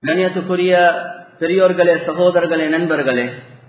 கணியத்துக்குரிய பெரியோர்களே சகோதரர்களே நண்பர்களே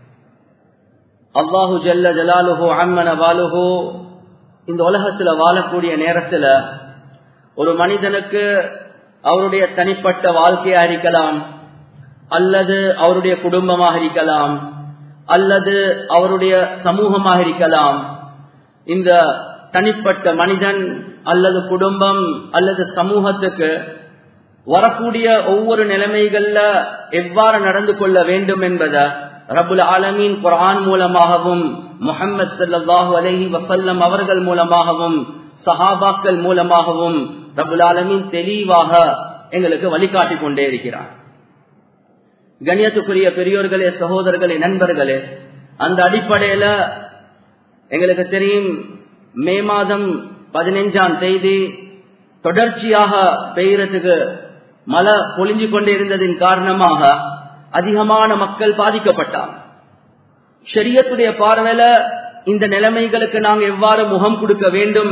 அல்லாஹு ஜல்ல ஜலாலுஹோ அம்மன வாலுஹோ இந்த உலகத்துல வாழக்கூடிய நேரத்துல ஒரு மனிதனுக்கு அவருடைய தனிப்பட்ட வாழ்க்கையா இருக்கலாம் அல்லது அவருடைய குடும்பமாக இருக்கலாம் அல்லது அவருடைய சமூகமாக இருக்கலாம் இந்த தனிப்பட்ட மனிதன் அல்லது குடும்பம் அல்லது சமூகத்துக்கு வரக்கூடிய ஒவ்வொரு நிலைமைகள்ல எவ்வாறு நடந்து கொள்ள வேண்டும் என்பதை ரபுல் ஆலமீன் குரான் மூலமாகவும் முகமது சல்லாஹூ அலஹி வசல்லம் அவர்கள் மூலமாகவும் சஹாபாக்கள் மூலமாகவும் ரபுல் ஆலமீன் தெளிவாக எங்களுக்கு வழிகாட்டி கொண்டே இருக்கிறார் கண்ணியத்துக்குரிய பெரியோர்களே சகோதரர்களே நண்பர்களே அந்த அடிப்படையில எங்களுக்கு தெரியும் மே மாதம் பதினைஞ்சாம் தேதி தொடர்ச்சியாக பெய்யறதுக்கு மழை பொழிஞ்சு கொண்டே இருந்ததின் காரணமாக அதிகமான மக்கள் பாதிக்கப்பட்டாங்க ஷரியத்துடைய பார்வையில இந்த நிலைமைகளுக்கு நாங்க எவ்வாறு முகம் கொடுக்க வேண்டும்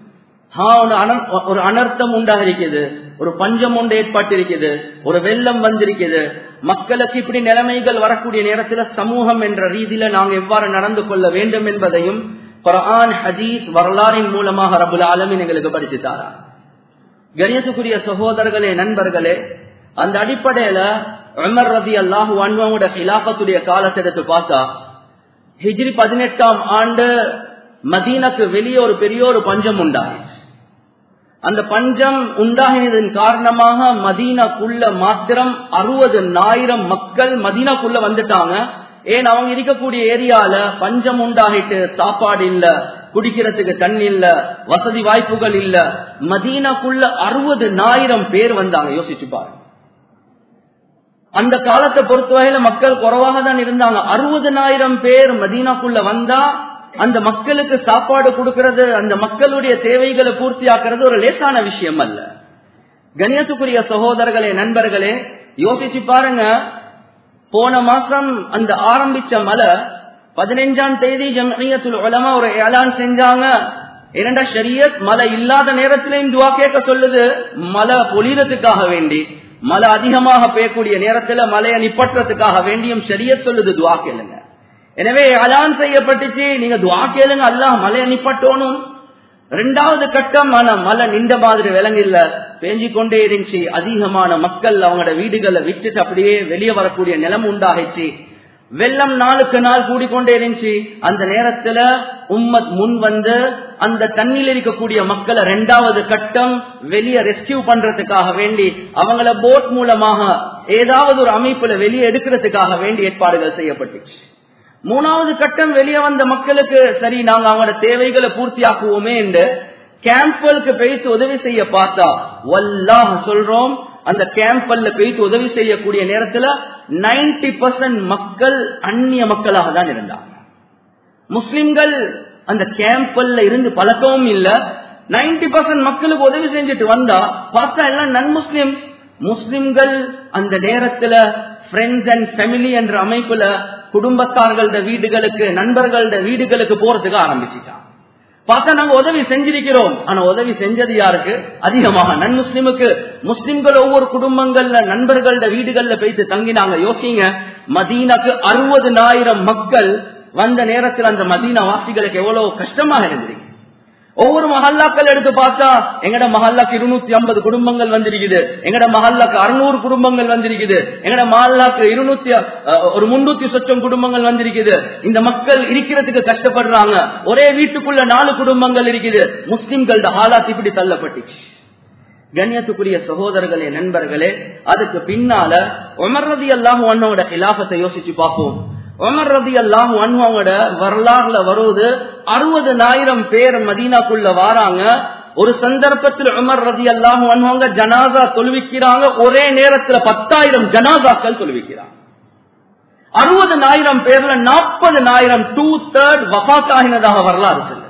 ஒரு அனர்த்தம் உண்டாக இருக்குது ஒரு பஞ்சம் ஒன்று ஏற்பட்டிருக்குது ஒரு வெள்ளம் வந்திருக்குது மக்களுக்கு இப்படி நிலைமைகள் வரக்கூடிய நேரத்தில் சமூகம் என்ற ரீதியில நாங்க எவ்வாறு நடந்து கொள்ள வேண்டும் என்பதையும் குரான் ஹதீஸ் வரலாறின் மூலமாக ரபுல் ஆலமின் எங்களுக்கு படிச்சுட்டாரா கணியத்துக்குரிய சகோதரர்களே நண்பர்களே அந்த அடிப்படையில உமர் ரதி அல்லாஹு அன்வாவோட கிலாபத்துடைய காலத்தை எடுத்து பார்த்தா ஹிஜ்ரி பதினெட்டாம் ஆண்டு மதீனக்கு வெளியே ஒரு பெரிய ஒரு பஞ்சம் உண்டாயிடுச்சு அந்த பஞ்சம் உண்டாகினதன் காரணமாக மதீனாக்குள்ள மாத்திரம் அறுபது ஆயிரம் மக்கள் மதீனாக்குள்ள வந்துட்டாங்க ஏன் அவங்க இருக்கக்கூடிய ஏரியால பஞ்சம் உண்டாகிட்டு சாப்பாடு இல்ல குடிக்கிறதுக்கு தண்ணி இல்ல வசதி வாய்ப்புகள் இல்ல மதீனாக்குள்ள அறுபது ஆயிரம் பேர் வந்தாங்க யோசிச்சு பாருங்க அந்த காலத்தை பொறுத்தவரையில மக்கள் குறைவாக தான் இருந்தாங்க அறுபதனாயிரம் பேர் மதீனாக்குள்ள வந்தா அந்த மக்களுக்கு சாப்பாடு கொடுக்கறது அந்த மக்களுடைய தேவைகளை பூர்த்தி ஆக்குறது ஒரு லேசான விஷயம் அல்ல கணியத்துக்குரிய சகோதரர்களே நண்பர்களே யோசிச்சு பாருங்க போன மாசம் அந்த ஆரம்பிச்ச மலை பதினைஞ்சாம் தேதி ஜமியத்துல் உலமா ஒரு ஏலான் செஞ்சாங்க இரண்டா ஷரியத் மழை இல்லாத நேரத்திலையும் துவா கேட்க சொல்லுது மழை பொழியறதுக்காக வேண்டி மழை அதிகமாக பெய்யக்கூடிய நேரத்துல மழையை நிப்பற்றத்துக்காக வேண்டியும் ஷரியத் சொல்லுது துவா கேளுங்க எனவே அலான் செய்யப்பட்டுச்சு நீங்க துவா கேளுங்க அல்லாஹ் மழையை நிப்பட்டோனும் ரெண்டாவது கட்டம் ஆனா மழை நின்ற மாதிரி விலங்கில்ல பேஞ்சி கொண்டே இருந்துச்சு அதிகமான மக்கள் அவங்களோட வீடுகளை விட்டுட்டு அப்படியே வெளியே வரக்கூடிய நிலம் உண்டாகிச்சு வெள்ளம் நாளுக்கு நாள் கூடிக்கொண்டே இருந்துச்சு அந்த நேரத்துல உம்மத் முன் வந்து அந்த தண்ணியில் இருக்கக்கூடிய மக்களை ரெண்டாவது கட்டம் வெளியே ரெஸ்கியூ பண்றதுக்காக வேண்டி அவங்கள போட் மூலமாக ஏதாவது ஒரு அமைப்புல வெளியே எடுக்கிறதுக்காக வேண்டி ஏற்பாடுகள் செய்யப்பட்டுச்சு மூணாவது கட்டம் வெளியே வந்த மக்களுக்கு சரி நாங்க அவங்களோட தேவைகளை பூர்த்தி ஆக்குவோமே என்று கேம்பலுக்கு பேசி உதவி செய்ய பார்த்தா வல்லாஹ் சொல்றோம் அந்த கேம்பல்ல போயிட்டு உதவி செய்யக்கூடிய நேரத்துல நைன்டி பர்சன்ட் மக்கள் அந்நிய மக்களாக தான் இருந்தாங்க முஸ்லிம்கள் அந்த கேம்பல்ல இருந்து பழக்கவும் இல்ல நைன்டி பர்சன்ட் மக்களுக்கு உதவி செஞ்சுட்டு வந்தா பார்த்தா எல்லாம் நன் முஸ்லிம் முஸ்லிம்கள் அந்த நேரத்துல ஃப்ரெண்ட்ஸ் அண்ட் ஃபேமிலி என்ற அமைப்புல குடும்பத்தார்களோட வீடுகளுக்கு நண்பர்களோட வீடுகளுக்கு போறதுக்கு ஆரம்பிச்சுட்டான் பார்த்தா நாங்க உதவி செஞ்சிருக்கிறோம் ஆனா உதவி செஞ்சது யாருக்கு அதிகமாக நன் முஸ்லிமுக்கு முஸ்லிம்கள் ஒவ்வொரு குடும்பங்கள்ல நண்பர்களோட வீடுகள்ல போயிட்டு தங்கினாங்க யோசிங்க மதீனாக்கு அறுபதுனாயிரம் மக்கள் வந்த நேரத்தில் அந்த மதீனா வாசிகளுக்கு எவ்வளவு கஷ்டமாக இருந்திருக்கு ஒவ்வொரு மஹல்லாக்கள் எடுத்து பார்த்தா எங்கட மஹல்லாக்கு இருநூத்தி ஐம்பது குடும்பங்கள் வந்திருக்குது எங்கட மஹல்லாக்கு அறுநூறு குடும்பங்கள் வந்திருக்குது எங்கட மஹல்லாக்கு இருநூத்தி ஒரு முன்னூத்தி சொச்சம் குடும்பங்கள் வந்திருக்குது இந்த மக்கள் இருக்கிறதுக்கு கஷ்டப்படுறாங்க ஒரே வீட்டுக்குள்ள நாலு குடும்பங்கள் இருக்குது முஸ்லிம்களோட ஹாலாத் இப்படி தள்ளப்பட்டுச்சு கண்ணியத்துக்குரிய சகோதரர்களே நண்பர்களே அதுக்கு பின்னால உமர்ரதி அல்லாஹ் அண்ணோட இலாபத்தை யோசிச்சு பார்ப்போம் உமர் ரதி அல்லாஹ் அன்வாவோட வரலாறுல வருவது அறுபதுனாயிரம் பேர் மதீனாக்குள்ள வாராங்க ஒரு சந்தர்ப்பத்தில் உமர் ரதி அல்லாஹ் அன்வாங்க ஜனாசா தொழுவிக்கிறாங்க ஒரே நேரத்துல பத்தாயிரம் ஜனாசாக்கள் தொழுவிக்கிறாங்க அறுபதுனாயிரம் பேர்ல நாற்பதுனாயிரம் டூ தேர்ட் வபாத் ஆகினதாக வரலாறு சொல்லு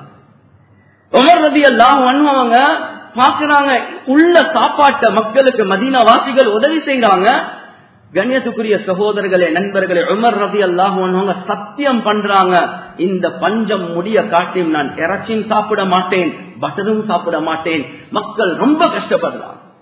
உமர் ரதி அல்லாஹ் அன்வாங்க பாக்குறாங்க உள்ள சாப்பாட்ட மக்களுக்கு மதீனா வாசிகள் உதவி செய்யறாங்க கண்ணியத்துக்குரிய சகோதரர்களே நண்பர்களே உமர் ரதி அல்லாஹுவங்க சத்தியம் பண்றாங்க இந்த பஞ்சம் முடிய காட்டியும் நான் இறைச்சியும் சாப்பிட மாட்டேன் பட்டரும் சாப்பிட மாட்டேன் மக்கள் ரொம்ப கஷ்டப்படுறாங்க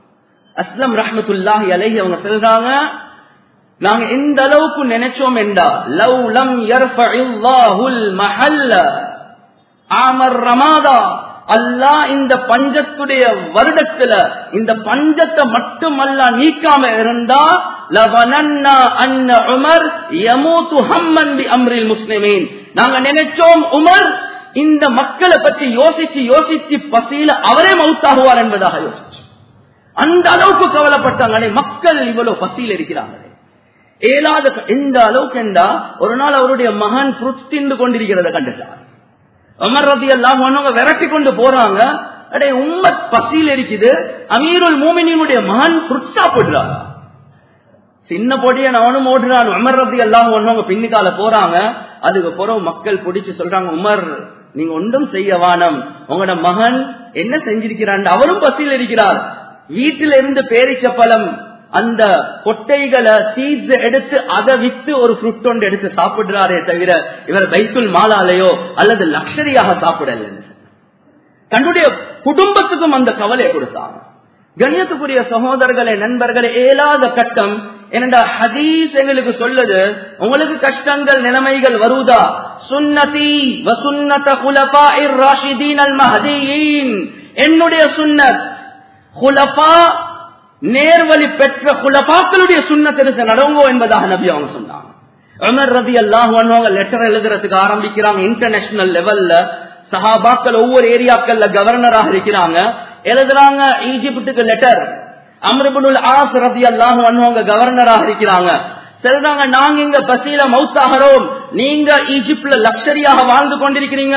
அஸ்லம் ரஹமத்துல்லாஹி அலைஹி அவங்க சொல்றாங்க நாங்க எந்த அளவுக்கு நினைச்சோம் என்றா லவ் லம் யர்ஃபஇல்லாஹுல் மஹல்ல ஆமர் ரமாதா அல்லாஹ் இந்த பஞ்சத்துடைய வருடத்துல இந்த பஞ்சத்தை மட்டுமல்ல நீக்காம இருந்தா லவனன்னா அன்ன உமர் யமூத்து ஹம்மன் பி அம்ரில் முஸ்லிமீன் நாங்க நினைச்சோம் உமர் இந்த மக்களை பற்றி யோசிச்சு யோசிச்சு பசியில அவரே மவுத்தாகுவார் என்பதாக யோசிச்சு அந்த அளவுக்கு கவலைப்பட்டாங்களே மக்கள் இவ்வளவு பசியில் இருக்கிறாங்களே ஏழாத எந்த அளவுக்கு என்றா ஒரு நாள் அவருடைய மகன் புருத்திந்து கொண்டிருக்கிறத கண்டுட்டார் அமர் ரதி எல்லாம் விரட்டி கொண்டு போறாங்க அடே உம்மத் பசியில் இருக்குது அமீருல் மூமினினுடைய மகன் புருட் சாப்பிடுறாங்க சின்ன பொடிய அவனும் ஓடுறான் உமர் ரத்தி எல்லாம் ஒன்னவங்க பின்னிக்கால போறாங்க அதுக்கு பிறகு மக்கள் பிடிச்சு சொல்றாங்க உமர் நீங்க ஒன்றும் செய்ய வானம் உங்களோட மகன் என்ன செஞ்சிருக்கிறான் அவரும் பசியில் இருக்கிறார் வீட்டில இருந்து பேரிச்ச பழம் அந்த கொட்டைகளை சீட்ஸ் எடுத்து அதை வித்து ஒரு ஃப்ரூட் ஒன்று எடுத்து சாப்பிடுறாரே தவிர இவர் பைத்துல் மாலாலையோ அல்லது லக்ஷரியாக சாப்பிடல தன்னுடைய குடும்பத்துக்கும் அந்த கவலையை கொடுத்தாங்க கண்ணியத்துக்குரிய சகோதரர்களே நண்பர்களே ஏலாத கட்டம் என்னடா ஹதீஸ் எங்களுக்கு சொல்லுது உங்களுக்கு கஷ்டங்கள் நிலைமைகள் வருவதா சுன்னதி வசுன்னத குலபா இர் ராஷிதீன் அல் மஹதீன் என்னுடைய சுன்னத் குலபா நேர்வழி பெற்ற குலபாக்களுடைய சுண்ணத்திற்கு நடங்கோ என்பதாக நபி அவங்க சொன்னாங்க அமர் ரதி அல்லாஹ் லெட்டர் எழுதுறதுக்கு ஆரம்பிக்கிறாங்க இன்டர்நேஷனல் லெவல்ல சஹாபாக்கள் ஒவ்வொரு ஏரியாக்கள்ல கவர்னராக இருக்கிறாங்க எழுதுறாங்க ஈஜிப்டுக்கு லெட்டர் அம்ருபுல் ஆஸ் ரதி அல்லாஹ் அவங்க கவர்னராக இருக்கிறாங்க சொல்றாங்க நாங்க இங்க பசியில மவுத்தாகிறோம் நீங்க ஈஜிப்ட்ல லக்ஷரியாக வாழ்ந்து கொண்டிருக்கிறீங்க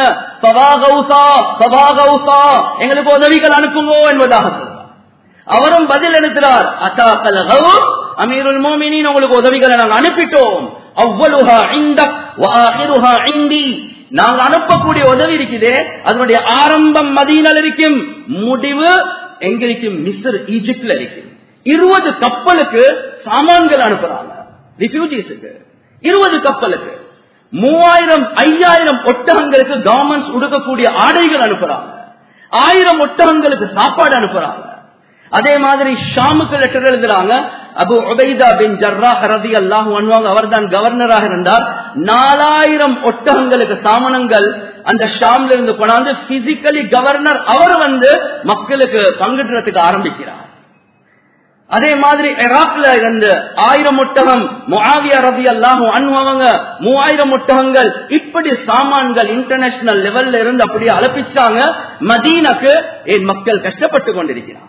எங்களுக்கு உதவிகள் அனுப்புங்கோ என்பதாக சொல்றாங்க அவரும் பதில் எழுத்துறார் அத்தாக்கல் அமீருல் மோமினின் உங்களுக்கு உதவிகளை நாங்க அனுப்பிட்டோம் அவ்வளுஹா இந்த இந்தி நாங்க அனுப்பக்கூடிய உதவி இருக்குதே அதனுடைய ஆரம்பம் மதியினால் இருக்கும் முடிவு எங்களுக்கு மிஸ்ர் ஈஜிப்ட்ல இருக்கும் இருபது கப்பலுக்கு சாமான்கள் அனுப்புறாங்க ரிஃப்யூஜிஸுக்கு இருபது கப்பலுக்கு மூவாயிரம் ஐயாயிரம் ஒட்டகங்களுக்கு கவர்மெண்ட்ஸ் உடுக்கக்கூடிய ஆடைகள் அனுப்புறாங்க ஆயிரம் ஒட்டகங்களுக்கு சாப்பாடு அனுப்புறாங்க அதே மாதிரி ஷாமுக்கு லெட்டர் எழுதுறாங்க அபு உபைதா பின் ஜர்ரா ரதி அல்லாஹ் பண்ணுவாங்க அவர் தான் கவர்னராக இருந்தார் நாலாயிரம் ஒட்டகங்களுக்கு சாமனங்கள் அந்த ஷாம்ல இருந்து கொண்டாந்து பிசிக்கலி கவர்னர் அவர் வந்து மக்களுக்கு பங்கிடுறதுக்கு ஆரம்பிக்கிறார் அதே மாதிரி இராக்ல இருந்து ஆயிரம் ஒட்டகம் முஆவியா ரதி அல்லாஹும் அனுபவங்க மூவாயிரம் ஒட்டகங்கள் இப்படி சாமான்கள் இன்டர்நேஷனல் லெவல்ல இருந்து அப்படியே அலப்பிச்சாங்க மதீனக்கு என் மக்கள் கஷ்டப்பட்டு கொண்டிருக்கிறார்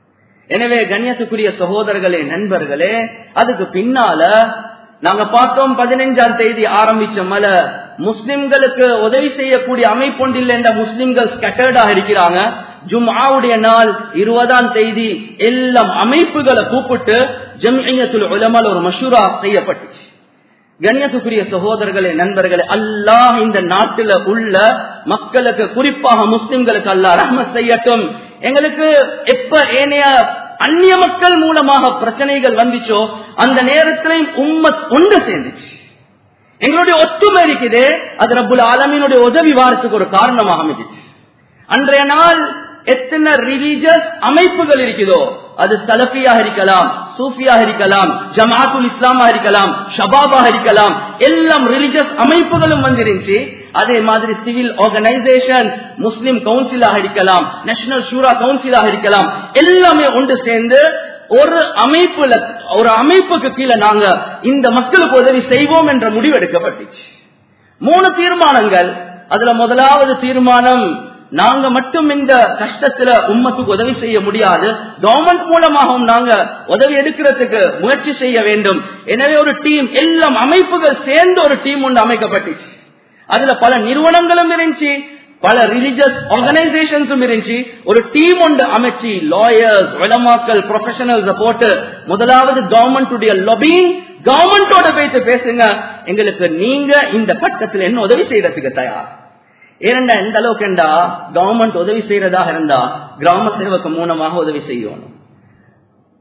எனவே கண்ணியத்துக்குரிய சகோதரர்களே நண்பர்களே அதுக்கு பின்னால நாங்க பார்த்தோம் பதினைஞ்சாம் தேதி ஆரம்பிச்ச மல முஸ்லிம்களுக்கு உதவி செய்யக்கூடிய அமைப்பொன்றில் என்ற முஸ்லிம்கள் ஸ்கட்டர்டாக இருக்கிறாங்க ஜும்ஆவுடைய நாள் இருபதாம் தேதி எல்லாம் அமைப்புகளை கூப்பிட்டு ஜம்இயத்துல் உலமால் ஒரு மஷூரா செய்யப்பட்டுச்சு கண்ணியத்துக்குரிய சகோதரர்களே நண்பர்களே அல்லாஹ் இந்த நாட்டில உள்ள மக்களுக்கு குறிப்பாக முஸ்லிம்களுக்கு அல்லாஹ் ரஹ்மத் செய்யட்டும் எங்களுக்கு எப்ப ஏனைய அந்நிய மக்கள் மூலமாக பிரச்சனைகள் வந்துச்சோ அந்த நேரத்திலையும் உம்மத் ஒன்று சேர்ந்துச்சு எங்களுடைய ஒற்றுமை இருக்குது அது ரப்புல் ஆலமீனுடைய உதவி வாரத்துக்கு ஒரு காரணமாக அமைஞ்சிச்சு அன்றைய நாள் எத்தனை ரிலீஜியஸ் அமைப்புகள் இருக்குதோ அது சலஃபியாக இருக்கலாம் சூஃபியாக இருக்கலாம் ஜமாத்துல் இஸ்லாமா இருக்கலாம் ஷபாபாக இருக்கலாம் எல்லாம் ரிலிஜியஸ் அமைப்புகளும் வந்துருந்துச்சு அதே மாதிரி சிவில் ஆர்கனைசேஷன் முஸ்லிம் கவுன்சிலாக இருக்கலாம் நேஷனல் ஷூரா கவுன்சிலாக இருக்கலாம் எல்லாமே ஒன்று சேர்ந்து ஒரு அமைப்புல ஒரு அமைப்புக்கு கீழே நாங்க இந்த மக்களுக்கு உதவி செய்வோம் என்ற முடிவு எடுக்கப்பட்டுச்சு மூணு தீர்மானங்கள் அதுல முதலாவது தீர்மானம் நாங்க மட்டும் இந்த கஷ்டத்துல உம்மத்துக்கு உதவி செய்ய முடியாது கவர்மெண்ட் மூலமாகவும் நாங்க உதவி எடுக்கிறதுக்கு முயற்சி செய்ய வேண்டும் எனவே ஒரு டீம் எல்லாம் அமைப்புகள் சேர்ந்து ஒரு டீம் ஒன்று அமைக்கப்பட்டுச்சு அதுல பல நிறுவனங்களும் இருந்துச்சு பல ரிலிஜியஸ் ஆர்கனைசேஷன்ஸும் இருந்துச்சு ஒரு டீம் ஒன்று அமைச்சு லாயர்ஸ் வளமாக்கல் ப்ரொஃபஷனல்ஸ் போட்டு முதலாவது கவர்மெண்ட் லொபிங் கவர்மெண்டோட பேசி பேசுங்க எங்களுக்கு நீங்க இந்த கட்டத்தில் என்ன உதவி செய்யறதுக்கு தயார் ஏனண்டா எந்த அளவுக்கு என்றா கவர்மெண்ட் உதவி செய்யறதாக இருந்தா கிராம சேவகம் மூலமாக உதவி செய்யணும்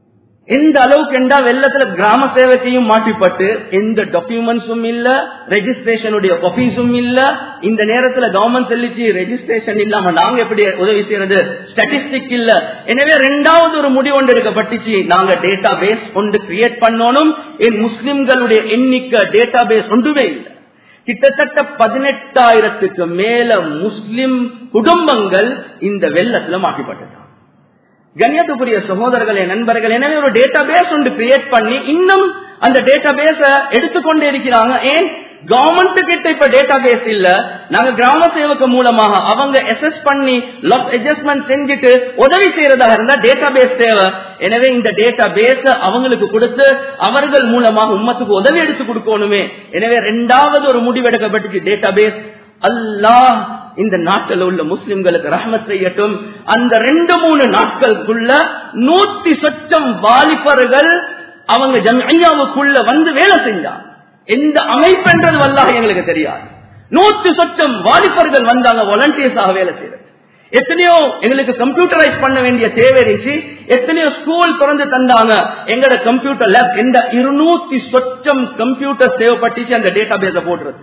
எந்த அளவுக்கு என்றா வெள்ளத்துல கிராம சேவத்தையும் மாட்டிப்பட்டு எந்த டாக்குமெண்ட்ஸும் இல்ல ரெஜிஸ்ட்ரேஷனுடைய காப்பீஸும் இல்ல இந்த நேரத்துல கவர்மெண்ட் சொல்லிச்சு ரெஜிஸ்ட்ரேஷன் இல்லாம நாங்க எப்படி உதவி செய்யறது ஸ்டாட்டிஸ்டிக் இல்ல எனவே ரெண்டாவது ஒரு முடிவு ஒன்று எடுக்கப்பட்டுச்சு நாங்க டேட்டா பேஸ் ஒன்று கிரியேட் பண்ணணும் என் முஸ்லிம்களுடைய எண்ணிக்கை டேட்டா பேஸ் ஒன்றுமே இல்லை கிட்டத்தட்ட பதினெட்டாயிரத்துக்கு மேல முஸ்லிம் குடும்பங்கள் இந்த வெள்ளத்துல மாட்டிப்பட்டது கண்ணியத்துக்குரிய சகோதரர்களே நண்பர்கள் எனவே ஒரு டேட்டா பேஸ் ஒன்று கிரியேட் பண்ணி இன்னும் அந்த டேட்டா பேஸ எடுத்துக்கொண்டே இருக்கிறாங்க ஏன் கவர்மெண்ட் கிட்ட இப்ப டேட்டா பேஸ் இல்ல நாங்க கிராம சேவக மூலமாக அவங்க எஸ்எஸ் பண்ணி லாஸ் அட்ஜஸ்ட்மெண்ட் செஞ்சுட்டு உதவி செய்யறதாக இருந்தா டேட்டா பேஸ் தேவை எனவே இந்த டேட்டா பேஸ அவங்களுக்கு கொடுத்து அவர்கள் மூலமாக உம்மத்துக்கு உதவி எடுத்து கொடுக்கணுமே எனவே ரெண்டாவது ஒரு முடிவெடுக்கப்பட்டுச்சு டேட்டா பேஸ் அல்லாஹ் இந்த நாட்டில் உள்ள முஸ்லிம்களுக்கு ரஹமத் செய்யட்டும் அந்த ரெண்டு மூணு நாட்களுக்குள்ள நூத்தி சொச்சம் வாலிபர்கள் அவங்க ஜம்ஐயாவுக்குள்ள வந்து வேலை செஞ்சாங்க எந்த அமைப்புன்றது வல்லாக எங்களுக்கு தெரியாது நூத்தி சொச்சம் வாலிபர்கள் வந்தாங்க வாலண்டியர்ஸாக வேலை செய்யறது எத்தனையோ எங்களுக்கு கம்ப்யூட்டரைஸ் பண்ண வேண்டிய தேவை இருந்துச்சு எத்தனையோ ஸ்கூல் திறந்து தந்தாங்க எங்கட கம்ப்யூட்டர் லேப் இந்த இருநூத்தி சொச்சம் கம்ப்யூட்டர் தேவைப்பட்டுச்சு அந்த டேட்டா பேஸ போடுறது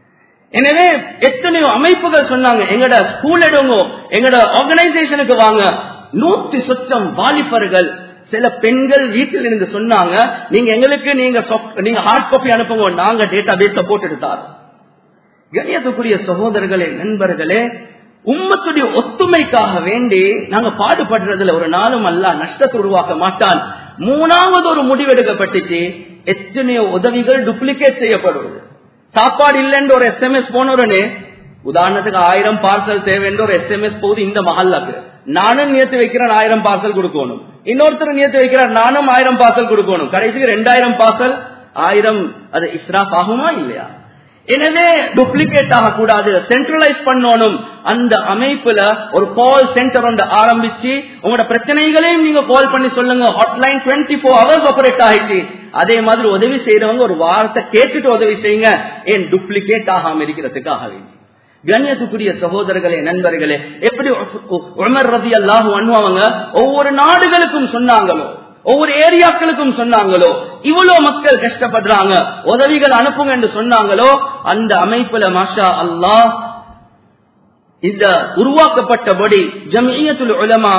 எனவே எத்தனையோ அமைப்புகள் சொன்னாங்க எங்கட ஸ்கூல் எடுங்க எங்கட ஆர்கனைசேஷனுக்கு வாங்க நூத்தி சொச்சம் வாலிபர்கள் சில பெண்கள் வீட்டில் இருந்து சொன்னாங்க நீங்க எங்களுக்கு நீங்க நீங்க ஹார்ட் காப்பி அனுப்புங்க நாங்க டேட்டா பேஸ போட்டு எடுத்தார் கணியத்துக்குரிய சகோதரர்களே நண்பர்களே உம்மத்துடைய ஒத்துமைக்காக வேண்டி நாங்க பாடுபடுறதுல ஒரு நாளும் அல்ல நஷ்டத்தை உருவாக்க மாட்டான் மூணாவது ஒரு முடிவெடுக்கப்பட்டுச்சு எத்தனையோ உதவிகள் டூப்ளிகேட் செய்யப்படுவது சாப்பாடு இல்லைன்னு ஒரு எஸ்எம்எஸ் போனவரனே உதாரணத்துக்கு ஆயிரம் பார்சல் தேவைன்ற ஒரு எஸ்எம்எஸ் போகுது இந்த மஹல்லாக்கு நானும் நியத்து வைக்கிறேன் ஆயிரம் பார்சல் கொடுக்கணும் இன்னொருத்தர் நியத்து வைக்கிறார் நானும் ஆயிரம் பார்சல் கொடுக்கணும் கடைசிக்கு ரெண்டாயிரம் பார்சல் ஆயிரம் அது இஸ்ராஃப் ஆகுமா இல்லையா எனவே டூப்ளிகேட் ஆகக்கூடாது சென்ட்ரலைஸ் பண்ணணும் அந்த அமைப்புல ஒரு கால் சென்டர் ஒன்று ஆரம்பிச்சு உங்களோட பிரச்சனைகளையும் நீங்க கால் பண்ணி சொல்லுங்க hotline twenty four hours operate ஆயிடுச்சு அதே மாதிரி உதவி செய்யறவங்க ஒரு வார்த்தை கேட்டுட்டு உதவி செய்யுங்க ஏன் டூப்ளிகேட் ஆகாம இருக்கிறதுக்காக வேண்டி கண்ணியத்துக்குரிய சகோதரர்களே நண்பர்களே எப்படி உமர் ரதி அல்லாஹு அவங்க ஒவ்வொரு நாடுகளுக்கும் சொன்னாங்களோ ஒவ்வொரு ஏரியாக்களுக்கும் சொன்னாங்களோ இவ்வளவு மக்கள் கஷ்டப்படுறாங்க உதவிகள் அனுப்புங்க என்று சொன்னாங்களோ அந்த அமைப்புல மாஷா அல்லாஹ் இந்த உருவாக்கப்பட்டபடி ஜமியத்துல் உலமா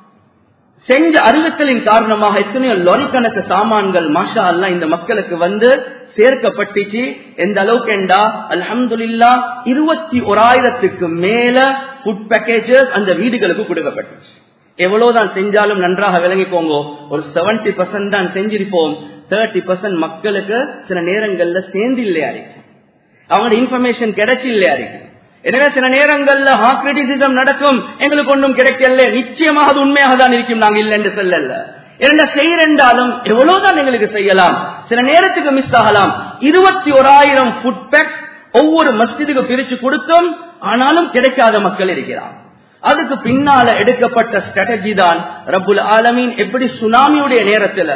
செஞ்ச அறிவித்தலின் காரணமாக எத்தனையோ லொரிக்கணக்கு சாமான்கள் மாஷா அல்லா இந்த மக்களுக்கு வந்து சேர்க்கப்பட்டுச்சு எந்த அளவுக்கு என்றா அல்ஹம்துல்லா இருபத்தி ஓராயிரத்துக்கு மேல ஃபுட் பேக்கேஜஸ் அந்த வீடுகளுக்கு கொடுக்கப்பட்டுச்சு எவ்வளவுதான் செஞ்சாலும் நன்றாக விளங்கிக்கோங்க ஒரு செவன்டி பர்சன்ட் தான் செஞ்சிருப்போம் தேர்ட்டி பர்சன்ட் மக்களுக்கு சில நேரங்கள்ல சேர்ந்து இல்லையா இருக்கு அவங்களோட இன்ஃபர்மேஷன் கிடைச்சி இல்லையா இருக்கு எனவே சில நேரங்கள்ல ஹார்ட் கிரிட்டிசிசம் நடக்கும் எங்களுக்கு ஒன்றும் கிடைக்கல நிச்சயமாக அது உண்மையாக தான் இருக்கும் நாங்க இல்லை என்று சொல்லல என்ன செய்யறென்றாலும் எவ்வளவுதான் எங்களுக்கு செய்யலாம் சில நேரத்துக்கு மிஸ் ஆகலாம் இருபத்தி ஓராயிரம் ஃபுட் பேக் ஒவ்வொரு மஸ்ஜிதுக்கு பிரிச்சு கொடுத்தும் ஆனாலும் கிடைக்காத மக்கள் இருக்கிறார் அதுக்கு பின்னால எடுக்கப்பட்ட ஸ்ட்ராட்டஜி தான் ரபுல் ஆலமீன் எப்படி சுனாமியுடைய நேரத்துல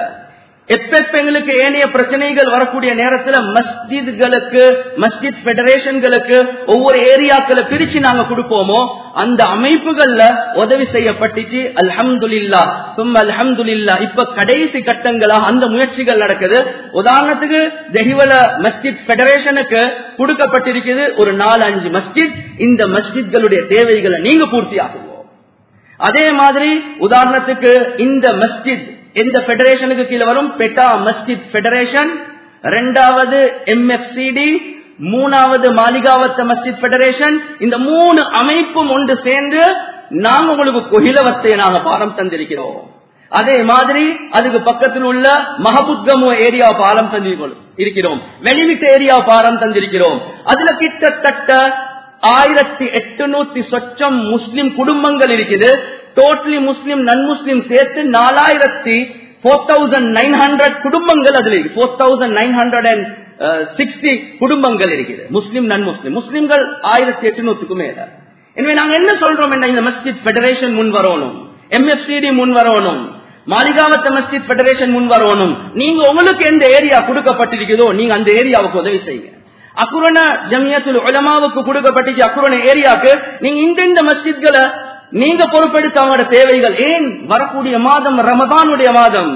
எப்ப எங்களுக்கு ஏனைய பிரச்சனைகள் வரக்கூடிய நேரத்துல மஸ்ஜித்களுக்கு மஸ்ஜித் பெடரேஷன்களுக்கு ஒவ்வொரு ஏரியாக்களை பிரிச்சு நாங்க கொடுப்போமோ அந்த அமைப்புகள்ல உதவி செய்யப்பட்டுச்சு அல்ஹம்துல்லா சும் அல்ஹம்துல்லா இப்ப கடைசி கட்டங்களா அந்த முயற்சிகள் நடக்குது உதாரணத்துக்கு தெஹிவல மஸ்ஜித் பெடரேஷனுக்கு கொடுக்கப்பட்டிருக்குது ஒரு நாலு அஞ்சு மஸ்ஜித் இந்த மஸ்ஜித்களுடைய தேவைகளை நீங்க பூர்த்தி ஆகுவோம் அதே மாதிரி உதாரணத்துக்கு இந்த மஸ்ஜித் எந்த பெடரேஷனுக்கு கீழே வரும் பெட்டா மஸ்ஜித் பெடரேஷன் ரெண்டாவது எம்எஃப்சிடி மூணாவது மாளிகாவத்த மஸ்ஜித் பெடரேஷன் இந்த மூணு அமைப்பும் ஒன்று சேர்ந்து நாங்க உங்களுக்கு கொகிலவத்தை நாங்க பாடம் தந்திருக்கிறோம் அதே மாதிரி அதுக்கு பக்கத்தில் உள்ள மஹபுத்கமு ஏரியா பாலம் தந்திருக்கிறோம் இருக்கிறோம் வெளிவிட்ட ஏரியா பாலம் தந்திருக்கிறோம் அதுல கிட்டத்தட்ட ஆயிரத்தி எட்டுநூத்தி சொச்சம் முஸ்லிம் குடும்பங்கள் இருக்குது டோட்டலி முஸ்லிம் நன் முஸ்லிம் சேர்த்து நாலாயிரத்தி போர் தௌசண்ட் நைன் ஹண்ட்ரட் குடும்பங்கள் அதுல இருக்கு four thousand nine hundred and sixty குடும்பங்கள் இருக்குது முஸ்லிம் நன் முஸ்லிம் முஸ்லிம்கள் ஆயிரத்தி எட்டுநூத்துக்கு மேல எனவே நாங்க என்ன சொல்றோம் என்ன இந்த மஸ்ஜித் பெடரேஷன் முன் வரணும் எம்எஃப்சிடி முன் வரணும் மாளிகாவத்த மஸ்ஜித் பெடரேஷன் முன் வரணும் நீங்க உங்களுக்கு எந்த ஏரியா கொடுக்கப்பட்டிருக்குதோ நீங்க அந்த ஏரியாவுக்கு உதவி செய்யுங்க அக்குரண ஜமியத்துல் உலமாவுக்கு கொடுக்கப்பட்டுச்சு அக்குரண ஏரியாவுக்கு நீங்க இந்த இந்த மஸ்ஜித்களை நீங்க பொறுப்பெடுத்த அவங்களோட தேவைகள் ஏன் வரக்கூடிய மாதம் ரமதானுடைய மாதம்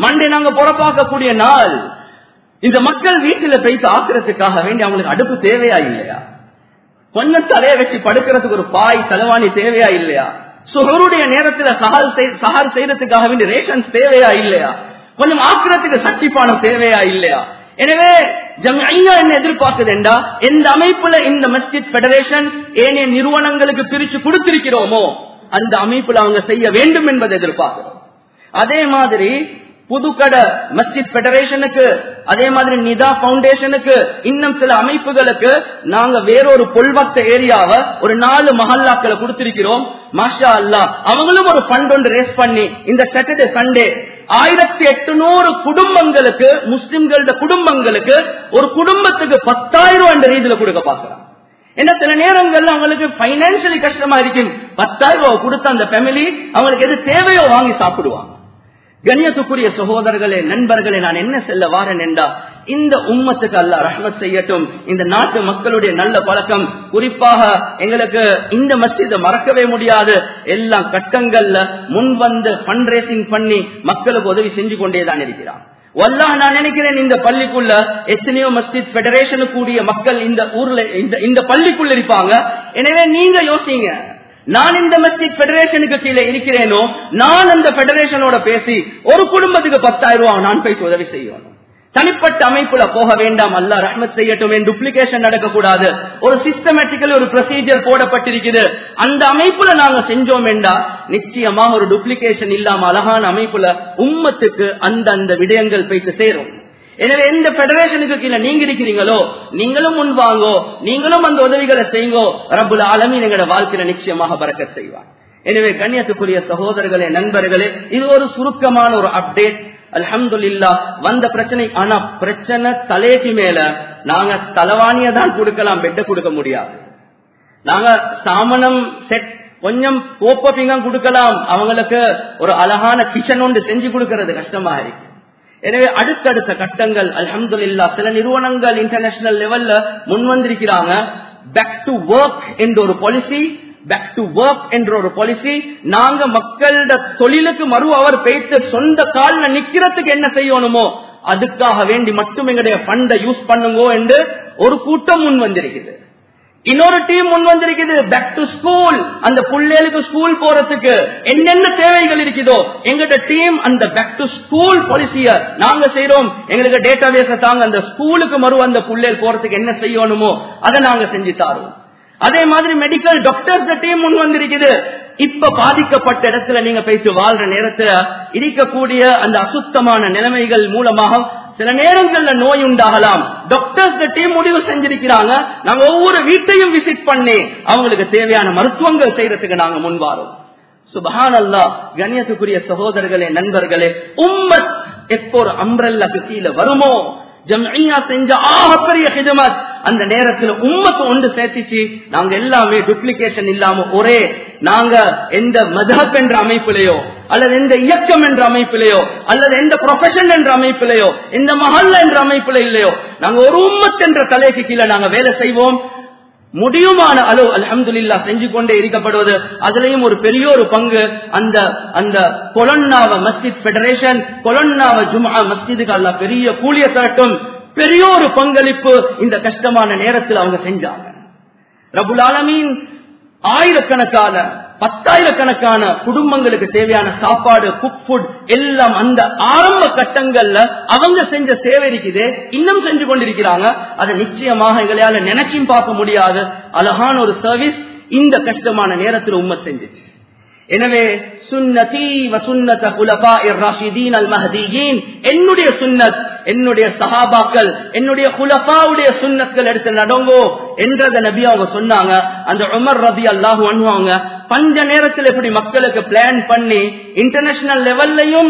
மண்டே நாங்க பொறப்பாக்கக்கூடிய நாள் இந்த மக்கள் வீட்டுல போயிட்டு ஆக்குறதுக்காக வேண்டி அவங்களுக்கு அடுப்பு தேவையா இல்லையா கொஞ்சம் தலைய வச்சு படுக்கிறதுக்கு ஒரு பாய் தலைவாணி தேவையா இல்லையா சுகருடைய நேரத்துல சஹார் செய்- சஹார் செய்யறதுக்காக வேண்டிய ரேஷன்ஸ் தேவையா இல்லையா கொஞ்சம் ஆக்குறதுக்கு சட்டிப்பானம் தேவையா இல்லையா எனவே ஜம்ஐயா என்ன எதிர்பார்க்குதுண்டா எந்த அமைப்புல இந்த மஸ்ஜித் பெடரேஷன் ஏனைய நிறுவனங்களுக்கு பிரிச்சு கொடுத்திருக்கிறோமோ அந்த அமைப்புல அவங்க செய்ய வேண்டும் என்பதை எதிர்பார்க்கிறோம் அதே மாதிரி புதுக்கட மஸ்ஜித் பெடரேஷனுக்கு அதே மாதிரி நிதா பவுண்டேஷனுக்கு இன்னும் சில அமைப்புகளுக்கு நாங்க வேறொரு பொல்வத்த ஏரியாவை ஒரு நாலு மஹல்லாக்களை கொடுத்திருக்கிறோம் மாஷா அல்லா அவங்களும் ஒரு ஃபண்ட் ஒன்று ரேஸ் பண்ணி இந்த சாட்டர்டே சண்டே ஆயிரத்தி எட்டுநூறு குடும்பங்களுக்கு முஸ்லிம்களோட குடும்பங்களுக்கு ஒரு குடும்பத்துக்கு பத்தாயிரம் ரூபாய் என்ற ரீதியில கொடுக்க பாக்குறாங்க ஏன்னா சில நேரங்கள்ல அவங்களுக்கு பைனான்சியலி கஷ்டமா இருக்கும் பத்தாயிரம் ரூபாய் கொடுத்த அந்த ஃபேமிலி அவங்களுக்கு எது தேவையோ வாங்கி சாப்பிடுவாங்க கண்ணியத்துக்குரிய சகோதரர்களே நண்பர்களே நான் என்ன செல்ல வாரேன் என்றா இந்த உம்மத்துக்கு அல்ல ரஹ்மத் செய்யட்டும் இந்த நாட்டு மக்களுடைய நல்ல பழக்கம் குறிப்பாக எங்களுக்கு இந்த மஸ்ஜிதை மறக்கவே முடியாது எல்லா கட்டங்கள்ல முன் வந்து ஃபண்ட் ரேசிங் பண்ணி மக்களுக்கு உதவி செஞ்சு கொண்டேதான் இருக்கிறான் வல்லாஹ் நான் நினைக்கிறேன் இந்த பள்ளிக்குள்ள எத்தனையோ மஸ்ஜித் பெடரேஷனுக்கு கூடிய மக்கள் இந்த ஊர்ல இந்த இந்த பள்ளிக்குள்ள இருப்பாங்க எனவே நீங்க யோசிங்க நான் இந்த மஸ்ஜித் பெடரேஷனுக்கு கீழே இருக்கிறேனோ நான் அந்த பெடரேஷனோட பேசி ஒரு குடும்பத்துக்கு பத்தாயிரம் ரூபாய் நான் போய் உதவி செய்யணும் தனிப்பட்ட அமைப்புல போக வேண்டாம் அல்ல ரஹ்மத் செய்யட்டும் டூப்ளிகேஷன் நடக்கக்கூடாது ஒரு சிஸ்டமேட்டிக்கல் ஒரு ப்ரொசீஜர் போடப்பட்டிருக்குது அந்த அமைப்புல நாங்க செஞ்சோம் என்றா நிச்சயமாக ஒரு டூப்ளிகேஷன் இல்லாம அழகான அமைப்புல உம்மத்துக்கு அந்த அந்த விடயங்கள் போயிட்டு சேரும் எனவே எந்த பெடரேஷனுக்கு கீழே நீங்க இருக்கிறீங்களோ நீங்களும் முன் வாங்கோ நீங்களும் அந்த உதவிகளை செய்யுங்கோ ரப்புல் ஆலமீன் எங்களோட வாழ்க்கையில நிச்சயமாக பறக்கச் செய்வார் எனவே கண்ணியத்துக்குரிய சகோதரர்களே நண்பர்களே இது ஒரு சுருக்கமான ஒரு அப்டேட் அல்ஹம்துலில்லா வந்த பிரச்சனை ஆனா பிரச்சனை தலைக்கு மேல நாங்க தலவாணிய தான் கொடுக்கலாம் பெட்டை கொடுக்க முடியாது நாங்க சாமணம் செட் கொஞ்சம் கோப்பப்பிங்கம் கொடுக்கலாம் அவங்களுக்கு ஒரு அழகான கிச்சன் ஒன்று செஞ்சு கொடுக்கறது கஷ்டமா இருக்கு எனவே அடுத்தடுத்த கட்டங்கள் அல்ஹம்துலில்லா சில நிறுவனங்கள் இன்டர்நேஷனல் லெவல்ல முன் வந்திருக்கிறாங்க பேக் டு ஒர்க் என்ற ஒரு பாலிசி பேக் டு ஒர்க் என்ற ஒரு பாலிசி நாங்க மக்களோட தொழிலுக்கு மறு அவர் பேச சொந்த கால்ல நிக்கிறதுக்கு என்ன செய்யணுமோ அதுக்காக வேண்டி மட்டும் எங்களுடைய ஃபண்டை யூஸ் பண்ணுங்கோ என்று ஒரு கூட்டம் முன் வந்திருக்குது இன்னொரு டீம் முன் வந்திருக்குது பேக் டு ஸ்கூல் அந்த பிள்ளைகளுக்கு ஸ்கூல் போறதுக்கு என்னென்ன தேவைகள் இருக்குதோ எங்கட டீம் அந்த பேக் டு ஸ்கூல் பாலிசிய நாங்க செய்யறோம் எங்களுக்கு டேட்டா பேஸ தாங்க அந்த ஸ்கூலுக்கு மறு அந்த பிள்ளைகள் போறதுக்கு என்ன செய்யணுமோ அதை நாங்க செஞ்சு தாரோம் அதே மாதிரி மெடிக்கல் டாக்டர்ஸ் டீம் முன் வந்திருக்குது இப்ப பாதிக்கப்பட்ட இடத்துல நீங்க பேசி வாழ்ற நேரத்துல இருக்கக்கூடிய அந்த அசுத்தமான நிலைமைகள் மூலமாக சில நேரங்கள்ல நோய் உண்டாகலாம் டாக்டர்ஸ் டீம் முடிவு செஞ்சிருக்கிறாங்க நாங்க ஒவ்வொரு வீட்டையும் விசிட் பண்ணி அவங்களுக்கு தேவையான மருத்துவங்கள் செய்யறதுக்கு நாங்க முன்வாரோம் சுபஹான் அல்லா கண்ணியத்துக்குரிய சகோதரர்களே நண்பர்களே உம்மத் எப்போ ஒரு அம்ரல்லாக்கு கீழே வருமோ ஜம்ஐயா செஞ்ச ஆகப்பெரிய ஹிதமத் அந்த நேரத்தில் உம்மத்து ஒன்று சேர்த்துச்சு நாங்க எல்லாமே டூப்ளிகேஷன் இல்லாம ஒரே நாங்க எந்த மதப் என்ற அமைப்பிலேயோ அல்லது எந்த இயக்கம் என்ற அமைப்பிலேயோ அல்லது எந்த ப்ரொஃபஷன் என்ற அமைப்பிலேயோ எந்த மஹல்ல என்ற அமைப்பில இல்லையோ நாங்க ஒரு உம்மத் என்ற தலைக்கு கீழே நாங்க வேலை செய்வோம் முடியுமான அளவு அல்ஹம்துலில்லா செஞ்சு கொண்டே இருக்கப்படுவது அதுலயும் ஒரு பெரிய ஒரு பங்கு அந்த அந்த கொலன்னாவ மஸ்ஜித் பெடரேஷன் கொலன்னாவ ஜுமா மஸ்ஜிதுக்கு அல்ல பெரிய கூலிய தரட்டும் பெரிய ஒரு பங்களிப்பு இந்த கஷ்டமான நேரத்தில் அவங்க செஞ்சாங்க ரபுல் ஆலமீன் ஆயிரக்கணக்கான பத்தாயிரக்கணக்கான குடும்பங்களுக்கு தேவையான சாப்பாடு குக் ஃபுட் எல்லாம் அந்த ஆரம்ப கட்டங்கள்ல அவங்க செஞ்ச சேவை இருக்குது இன்னும் செஞ்சு கொண்டிருக்கிறாங்க அதை நிச்சயமாக எங்களால நினைச்சும் பார்க்க முடியாது அழகான ஒரு சர்வீஸ் இந்த கஷ்டமான நேரத்தில் உண்மை செஞ்சுச்சு எனவே சுன்னதி வசுன்னத குலபா ராஷிதீன் அல் மஹதீன் என்னுடைய சுன்னத் என்னுடைய சஹாபாக்கள் என்னுடைய குலபாவுடைய சுன்னத்கள் எடுத்து நடங்கோ என்றத நபி அவங்க சொன்னாங்க அந்த உமர் ரதி அல்லாஹு அனுவாங்க பஞ்ச நேரத்தில் எப்படி மக்களுக்கு பிளான் பண்ணி இன்டர்நேஷனல் லெவல்லையும்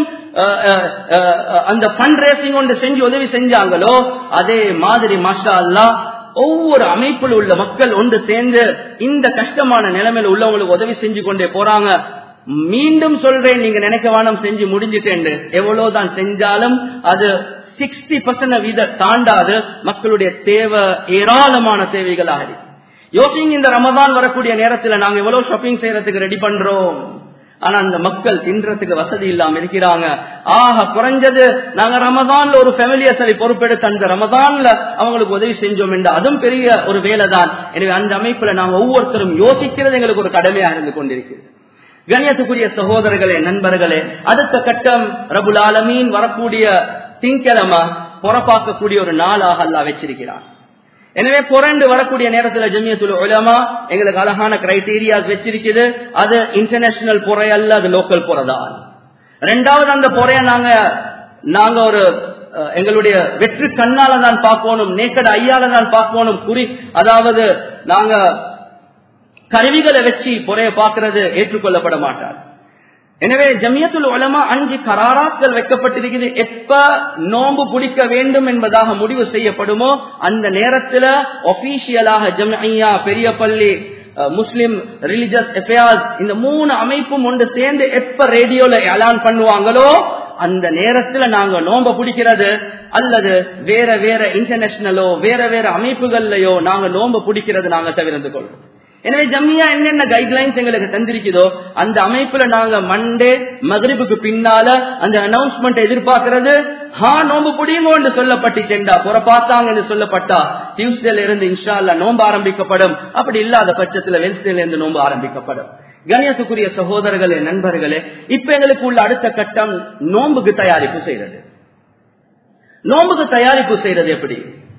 அந்த ஃபண்ட் ரேசிங் ஒன்று செஞ்சு உதவி செஞ்சாங்களோ அதே மாதிரி மாஷா அல்லா ஒவ்வொரு அமைப்பில் உள்ள மக்கள் ஒன்று சேர்ந்து இந்த கஷ்டமான நிலைமையில உள்ளவங்களுக்கு உதவி செஞ்சு கொண்டே போறாங்க மீண்டும் சொல்றேன் நீங்க நினைக்க வேணாம் செஞ்சு முடிஞ்சிட்டேன் எவ்வளவுதான் செஞ்சாலும் அது சிக்ஸ்டி பர்சன்ட் வீத தாண்டாது மக்களுடைய தேவை ஏராளமான தேவைகளாக இருக்கு யோசிங்க இந்த ரமதான் வரக்கூடிய நேரத்துல நாங்க எவ்வளவு ஷாப்பிங் செய்யறதுக்கு ரெடி பண்றோம் ஆனா அந்த மக்கள் தின்றதுக்கு வசதி இல்லாம இருக்கிறாங்க ஆக குறைஞ்சது நாங்க ரமதான்ல ஒரு ஃபேமிலியை சரி பொறுப்பெடுத்து அந்த ரமதான்ல அவங்களுக்கு உதவி செஞ்சோம் என்று அதுவும் பெரிய ஒரு வேலை தான் எனவே அந்த அமைப்புல நாங்க ஒவ்வொருத்தரும் யோசிக்கிறது எங்களுக்கு ஒரு கடமையா இருந்து கொண்டிருக்கிறது கண்ணியத்துக்குரிய சகோதரர்களே நண்பர்களே அடுத்த கட்டம் ரபுல் ஆலமீன் வரக்கூடிய திங்கிழமை பொறப்பாக்கக்கூடிய ஒரு நாளாக அல்லா வச்சிருக்கிறான் எனவே புரண்டு வரக்கூடிய நேரத்தில் ஜமியத்துல உலமா எங்களுக்கு அழகான கிரைடீரியாஸ் வச்சிருக்குது அது இன்டர்நேஷனல் புறை அல்ல அது லோக்கல் புறதான் ரெண்டாவது அந்த புறைய நாங்க நாங்க ஒரு எங்களுடைய வெற்றி கண்ணால தான் பார்க்கணும் நேக்கட ஐயால தான் பார்க்கணும் குறி அதாவது நாங்க கருவிகளை வச்சு புறைய பார்க்கறது ஏற்றுக்கொள்ளப்பட மாட்டார் எனவே ஜமியத்துல் உலமா அஞ்சு கராராக்கள் வைக்கப்பட்டிருக்கிறது எப்ப நோன்பு பிடிக்க வேண்டும் என்பதாக முடிவு செய்யப்படுமோ அந்த நேரத்தில் ஒபிஷியலாக ஜமியா பெரிய பள்ளி முஸ்லிம் ரிலிஜியஸ் அஃபேர்ஸ் இந்த மூணு அமைப்பும் ஒன்று சேர்ந்து எப்ப ரேடியோல அலான் பண்ணுவாங்களோ அந்த நேரத்துல நாங்க நோம்ப பிடிக்கிறது அல்லது வேற வேற இன்டர்நேஷனலோ வேற வேற அமைப்புகள்லயோ நாங்க நோம்ப பிடிக்கிறது நாங்க தவிர்த்து கொள்வோம் எனவே ஜம்மியா என்னென்ன கைட்லைன்ஸ் எங்களுக்கு தந்திருக்குதோ அந்த அமைப்புல நாங்க மண்டே மகரிபுக்கு பின்னால அந்த அனௌன்ஸ்மெண்ட் எதிர்பார்க்கிறது ஹா நோம்பு புடியுமோ என்று சொல்லப்பட்டுட்டா புறப்பாத்தாங்க சொல்லப்பட்டா டியூஸ்டேல இருந்து இன்ஷா அல்ல நோம்பு ஆரம்பிக்கப்படும் அப்படி இல்லாத பட்சத்துல வென்ஸ்டேல இருந்து நோம்பு ஆரம்பிக்கப்படும் கணியத்துக்குரிய சகோதரர்களே நண்பர்களே இப்ப எங்களுக்கு உள்ள அடுத்த கட்டம் நோம்புக்கு தயாரிப்பு செய்யறது நோம்புக்கு தயாரிப்பு செய்யறது எப்படி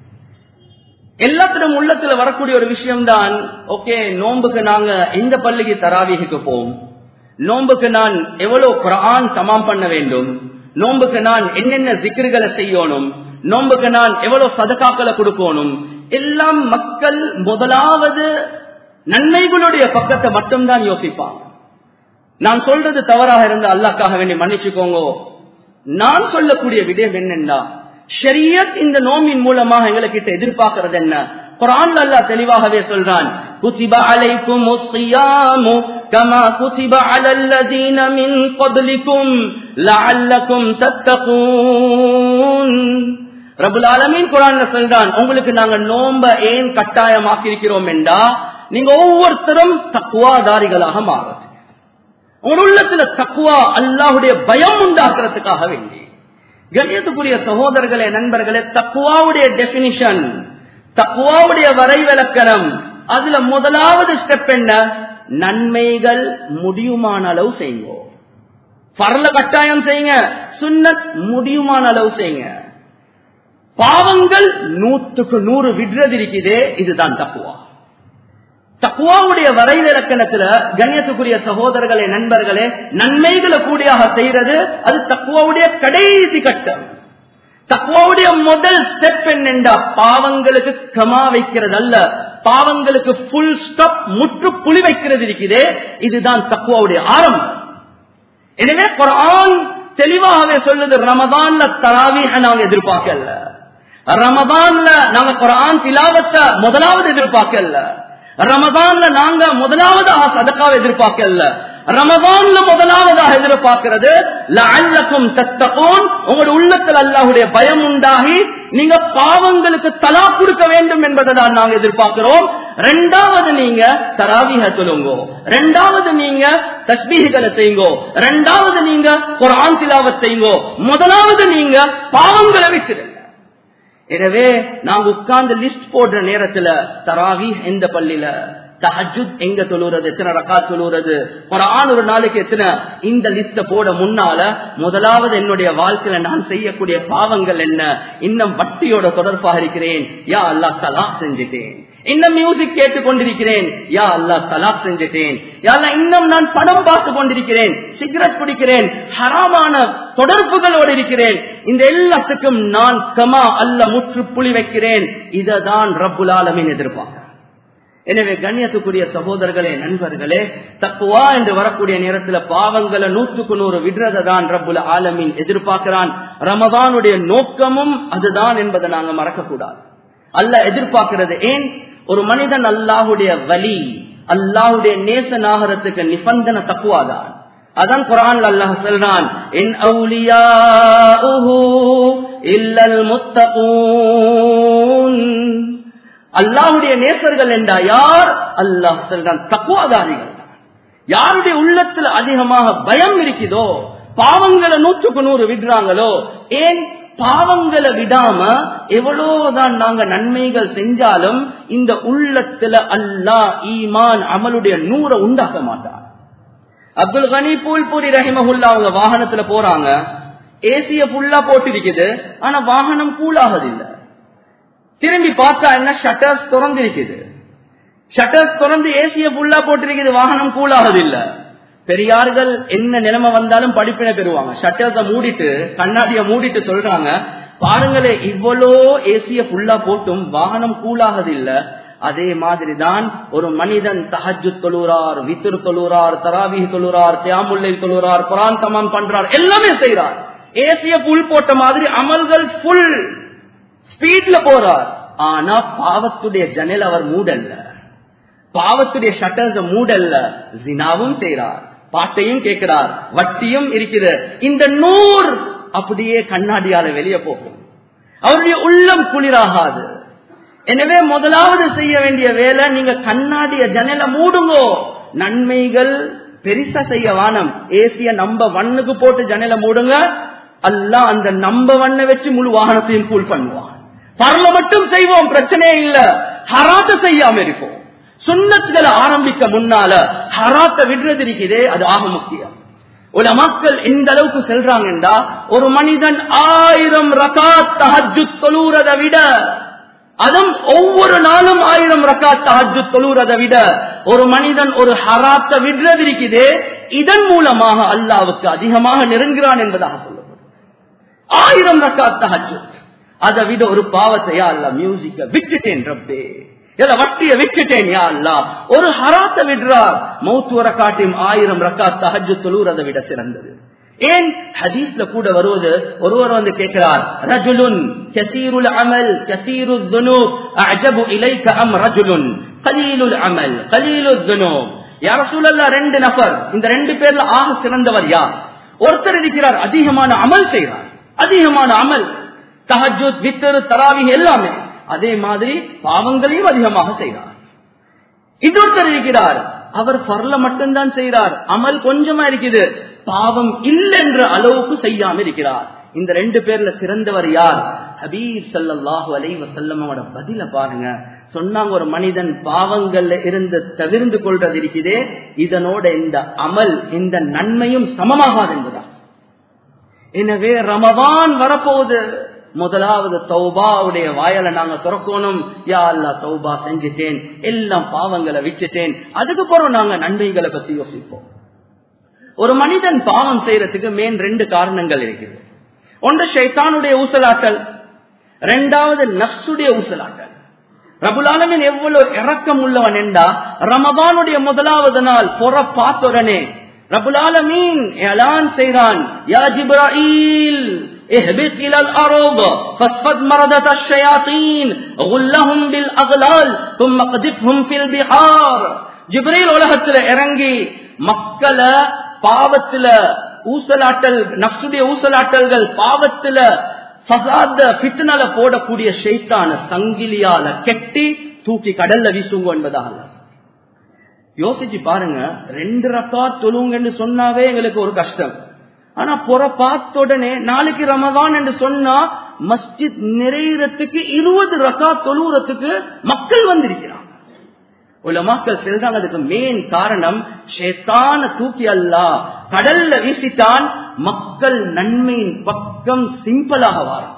எல்லாத்திலும் உள்ளத்துல வரக்கூடிய ஒரு விஷயம் தான் ஓகே நோம்புக்கு நாங்க எந்த பள்ளிக்கு தராவிக்கு போவோம் நோம்புக்கு நான் எவ்வளவு குரான் தமாம் பண்ண வேண்டும் நோம்புக்கு நான் என்னென்ன சிக்கர்களை செய்யணும் நோம்புக்கு நான் எவ்வளவு சதக்காக்களை கொடுக்கணும் எல்லாம் மக்கள் முதலாவது நன்மைகளுடைய பக்கத்தை மட்டும்தான் யோசிப்பாங்க நான் சொல்றது தவறாக இருந்த அல்லாக்காக வேண்டி மன்னிச்சுக்கோங்க நான் சொல்லக்கூடிய விடயம் என்னென்னா ஷரியத் இந்த நோம்பின் மூலமாக எங்ககிட்ட எதிர்பார்க்கிறது என்ன குரான் அல்லா தெளிவாகவே சொல்றான் குதிப அலைக்கும் الصيام كما كتب على الذين من قبلكم لعلكم تتقون ரபுல் ஆலமீன் குரான்ல சொல்றான் உங்களுக்கு நாங்க நோம்ப ஏன் கட்டாயமாக்கி இருக்கிறோம் என்றா நீங்க ஒவ்வொருத்தரும் தக்குவாதாரிகளாக மாறுது உங்க உள்ளத்துல தக்குவா அல்லாஹுடைய பயம் உண்டாக்குறதுக்காக வேண்டி கண்ணியத்துக்குரிய சகோதரர்களே நண்பர்களே தக்குவாவுடைய டெபினிஷன் தக்குவாவுடைய வரைவிலக்கணம் அதுல முதலாவது ஸ்டெப் என்ன நன்மைகள் முடியுமான அளவு செய்யுங்க பரல கட்டாயம் செய்யுங்க சுண்ணத் முடியுமான அளவு செய்யுங்க பாவங்கள் நூற்றுக்கு நூறு விடுறது இருக்குதே இதுதான் தக்குவா தக்குவாவுடைய வரைவிலக்கணத்துல கண்ணியத்துக்குரிய சகோதரர்களே நண்பர்களே நன்மைகளை கூடியாக செய்யறது அது தக்குவாவுடைய கடைசி கட்டம் தக்குவாவுடைய முதல் ஸ்டெப் என்னென்றா பாவங்களுக்கு கமா வைக்கிறது அல்ல பாவங்களுக்கு புல் ஸ்டாப் முற்று புலி வைக்கிறது இருக்குதே இதுதான் தக்குவாவுடைய ஆரம்பம் எனவே குரான் தெளிவாகவே சொல்லுது ரமதான்ல தராவீக நாங்க எதிர்பார்க்கல ரமதான்ல நாங்க குரான் திலாவத்தை முதலாவது எதிர்பார்க்கல ரமதான்ல நாங்க முதலாவது சதக்காவை எதிர்பார்க்கல ரமதான்ல முதலாவதாக எதிர்பார்க்கிறது லஅல்லக்கும் தத்தகூன் உங்களோட உள்ளத்தில் அல்லாஹ்வுடைய பயம் உண்டாகி நீங்க பாவங்களுக்கு தலா கொடுக்க வேண்டும் என்பதை தான் நாங்க எதிர்பார்க்கிறோம் ரெண்டாவது நீங்க தராவிக சொல்லுங்கோ ரெண்டாவது நீங்க தஸ்பீகளை செய்யுங்கோ ரெண்டாவது நீங்க குரான் திலாவத் செய்யுங்கோ முதலாவது நீங்க பாவங்களை விட்டுருங்க எனவே நாங்க உட்கார்ந்து லிஸ்ட் போடுற நேரத்துல தராவி எந்த பள்ளியில தஹஜுத் எங்க தொழுறது எத்தனை ரக்கா தொழுறது குரான் ஒரு நாளைக்கு எத்தனை இந்த லிஸ்ட போட முன்னால முதலாவது என்னுடைய வாழ்க்கையில நான் செய்யக்கூடிய பாவங்கள் என்ன இன்னும் வட்டியோட தொடர்பாக இருக்கிறேன் யா அல்லா தலா செஞ்சுட்டேன் இன்னும் மியூசிக் கேட்டுக் கொண்டிருக்கிறேன் யா அல்லா தலாக் செஞ்சுட்டேன் யாரா இன்னும் நான் படம் பார்த்து கொண்டிருக்கிறேன் சிகரெட் குடிக்கிறேன் ஹராமான தொடர்புகளோடு இருக்கிறேன் இந்த எல்லாத்துக்கும் நான் கமா அல்ல முற்றுப்புள்ளி வைக்கிறேன் இததான் ரப்புல் ஆலமின் எதிர்பார்க்க எனவே கண்ணியத்துக்குரிய சகோதரர்களே நண்பர்களே தக்குவா என்று வரக்கூடிய நேரத்துல பாவங்களை நூற்றுக்கு நூறு விடுறதை தான் ரப்புல ஆலமின் எதிர்பார்க்கிறான் ரமதானுடைய நோக்கமும் அதுதான் என்பதை நாங்க மறக்க கூடாது அல்ல எதிர்பார்க்கிறது ஏன் ஒரு மனிதன் அல்லாஹுடைய வலி அல்லாஹுடைய நேச நாகரத்துக்கு நிபந்தன தக்குவாதான் அதான் குரான் அல்லாஹ் சொல்றான் என் அவுலியா இல்லல் முத்தகூன் அல்லாஹுடைய நேசர்கள் என்றா யார் அல்லாஹ் சொல்றான் தக்குவாதாரிகள் யாருடைய உள்ளத்துல அதிகமாக பயம் இருக்குதோ பாவங்களை நூற்றுக்கு நூறு விடுறாங்களோ ஏன் பாவங்களை விடாம எவ்வளவுதான் நாங்க நன்மைகள் செஞ்சாலும் இந்த உள்ளத்துல அல்லாஹ் ஈமான் அமலுடைய நூறை உண்டாக்க மாட்டான் அப்துல் கனி பூல்பூரி ரஹிமஹுல்லா அவங்க வாகனத்துல போறாங்க ஏசிய ஃபுல்லா போட்டிருக்குது ஆனா வாகனம் கூலாகதில்லை திரும்பி பார்த்தா என்ன ஷட்டர்ஸ் திறந்து இருக்குது ஷட்டர்ஸ் திறந்து ஏசிய ஃபுல்லா போட்டிருக்குது வாகனம் கூலாகதில்லை பெரியார்கள் என்ன நிலைமை வந்தாலும் படிப்பினை பெறுவாங்க ஷட்டர்ஸ மூடிட்டு கண்ணாடிய மூடிட்டு சொல்றாங்க பாருங்களே இவ்வளோ ஏசிய ஃபுல்லா போட்டும் வாகனம் கூலாகதில்லை அதே மாதிரி தான் ஒரு மனிதன் தஹஜு தொழுறார் வித்திரு தொழுறார் தராவி தொழுறார் தியாமுல்லை தொழுறார் குரான் தமாம் பண்றார் எல்லாமே செய்யறார் ஏசிய புல் போட்ட மாதிரி அமல்கள் ஃபுல் ஸ்பீட்ல போறார் ஆனா பாவத்துடைய ஜன்னல் அவர் மூடல்ல பாவத்துடைய ஷட்டர்ஸ் மூடல்ல ஜினாவும் செய்யறார் பாட்டையும் கேட்கிறார் வட்டியும் இருக்கிறது இந்த நூறு அப்படியே கண்ணாடியால வெளியே போகும் அவருடைய உள்ளம் குளிராகாது எனவே முதலாவது செய்ய வேண்டிய வேலை நீங்க கண்ணாடிய ஜன்னல மூடுங்கோ நன்மைகள் பெருசா செய்ய வானம் ஏசிய நம்ப வண்ணுக்கு போட்டு ஜன்னல மூடுங்க அல்ல அந்த நம்ப வண்ண வச்சு முழு வாகனத்தையும் கூல் பண்ணுவான் பரல மட்டும் செய்வோம் பிரச்சனையே இல்ல ஹராத்த செய்யாம இருப்போம் சுண்ணத்துகளை ஆரம்பிக்க முன்னால ஹராத்த விடுறது இருக்குதே அது ஆக முக்கியம் உல மக்கள் எந்த அளவுக்கு செல்றாங்கன்றா ஒரு மனிதன் ஆயிரம் ரகாத் தஹஜு தொழுறதை விட அதுவும் ஒவ்வொரு நாளும் ஆயிரம் ரக்காத் தஹஜு தொழுறதை விட ஒரு மனிதன் ஒரு ஹராத்த விடுறது இருக்குதே இதன் மூலமாக அல்லாவுக்கு அதிகமாக நெருங்குகிறான் என்பதாக சொல்லப்படும் ஆயிரம் ரக்காத் தஹஜு அதை விட ஒரு பாவத்தை யா அல்ல மியூசிக்க விட்டுட்டேன் ரப்பே இல்ல வட்டிய விட்டுட்டேன் யா அல்லா ஒரு ஹராத்த விடுறார் மௌத்து வர காட்டியும் ஆயிரம் ரக்காத் தஹஜு தொழுறதை விட சிறந்தது ஏன் ஹதீஸ்ல கூட வருவது ஒருவர் வந்து கேட்கிறார் ரஜுலுன் கசீருல் அமல் கசீரு துனூப் அஜபு இலைக்க அம் ரஜுலுன் கலீலுல் அமல் கலீலு துனூப் யார சூழல்ல ரெண்டு நபர் இந்த ரெண்டு பேர்ல ஆக சிறந்தவர் யார் ஒருத்தர் இருக்கிறார் அதிகமான அமல் செய்கிறார் அதிகமான அமல் தஹஜுத் வித்தரு தராவி எல்லாமே அதே மாதிரி பாவங்களையும் அதிகமாக செய்கிறார் இன்னொருத்தர் இருக்கிறார் அவர் பரல மட்டும்தான் செய்கிறார் அமல் கொஞ்சமா இருக்குது பாவம் இல்லைன்ற அளவுக்கு செய்யாம இருக்கிறார் இந்த ரெண்டு பேர்ல சிறந்தவர் யார் ஹபீப் சல்லாஹு அலை வசல்லமோட பதில பாருங்க சொன்னாங்க ஒரு மனிதன் பாவங்கள்ல இருந்து தவிர்ந்து கொள்றது இருக்குதே இதனோட இந்த அமல் இந்த நன்மையும் சமமாகாது என்பதா எனவே ரமவான் வரப்போகுது முதலாவது தௌபாவுடைய வாயலை நாங்க திறக்கணும் யா அல்லா தௌபா செஞ்சுட்டேன் எல்லாம் பாவங்களை விட்டுட்டேன் அதுக்கு பிறகு நாங்க நன்மைகளை பத்தி யோசிப்போம் ஒரு மனிதன் பாவம் செய்யறதுக்கு மேன் ரெண்டு காரணங்கள் இருக்குது ஒன்று ஷைத்தானுடைய ஊசலாட்டல் ரெண்டாவது நப்சுடைய ஊசலாட்டல் ரபுலாலமின் எவ்வளவு இறக்கம் உள்ளவன் என்றா ரமபானுடைய முதலாவது நாள் பொற பார்த்தோடனே ரபுலாலமீன் எலான் செய்கிறான் யா ஜிப்ராயில் اهبط الى الارض فاصفد مردة الشياطين غلهم بالاغلال ثم قذفهم في البحار ஜிப்ரீல் உலகத்துல இறங்கி மக்களை பாவத்துல ஊசலாட்டல் நப்சுடைய ஊசலாட்டல்கள் பாவத்துல ஃபசாத பித்னல போடக்கூடிய ஷைத்தான சங்கிலியால கெட்டி தூக்கி கடல்ல வீசுங்க என்பதாக யோசிச்சு பாருங்க ரெண்டு ரக்கா தொழுங்கன்னு சொன்னாவே எங்களுக்கு ஒரு கஷ்டம் ஆனா புற பார்த்த உடனே நாளைக்கு ரமதான் என்று சொன்னா மஸ்ஜித் நிறையறதுக்கு இருபது ரக்கா தொழுறதுக்கு மக்கள் வந்திருக்கிறாங்க உலமாக்கள் செல்றாங்க அதுக்கு மெயின் காரணம் ஷேத்தான தூக்கி அல்லா கடல்ல வீசித்தான் மக்கள் நன்மையின் பக்கம் சிம்பிளாக வாராங்க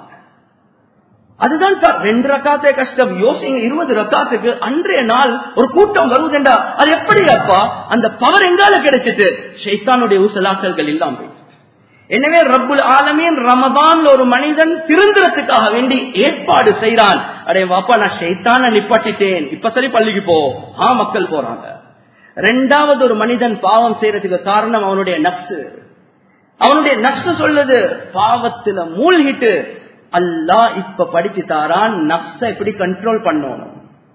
அதுதான் ரெண்டு ரக்காத்தே கஷ்டம் யோசிங்க இருபது ரக்காத்துக்கு அன்றைய நாள் ஒரு கூட்டம் வருவதுண்டா அது எப்படி அப்பா அந்த பவர் எங்கால கிடைச்சிட்டு ஷைத்தானுடைய ஊசலாக்கல்கள் இல்லாம எனவே ரப்புல் ஆலமீன் ரமதான்ல ஒரு மனிதன் திருந்துறதுக்காக வேண்டி ஏற்பாடு செய்யறான் அடே வாப்பா நான் ஷைத்தான நிப்பாட்டிட்டேன் இப்ப சரி பள்ளிக்கு போ ஆ மக்கள் போறாங்க ரெண்டாவது ஒரு மனிதன் பாவம் செய்யறதுக்கு காரணம் அவனுடைய நப்சு அவனுடைய நப்சு சொல்லுது பாவத்துல மூழ்கிட்டு அல்லா இப்ப படிச்சு தாரான் நப்ச எப்படி கண்ட்ரோல் பண்ணணும்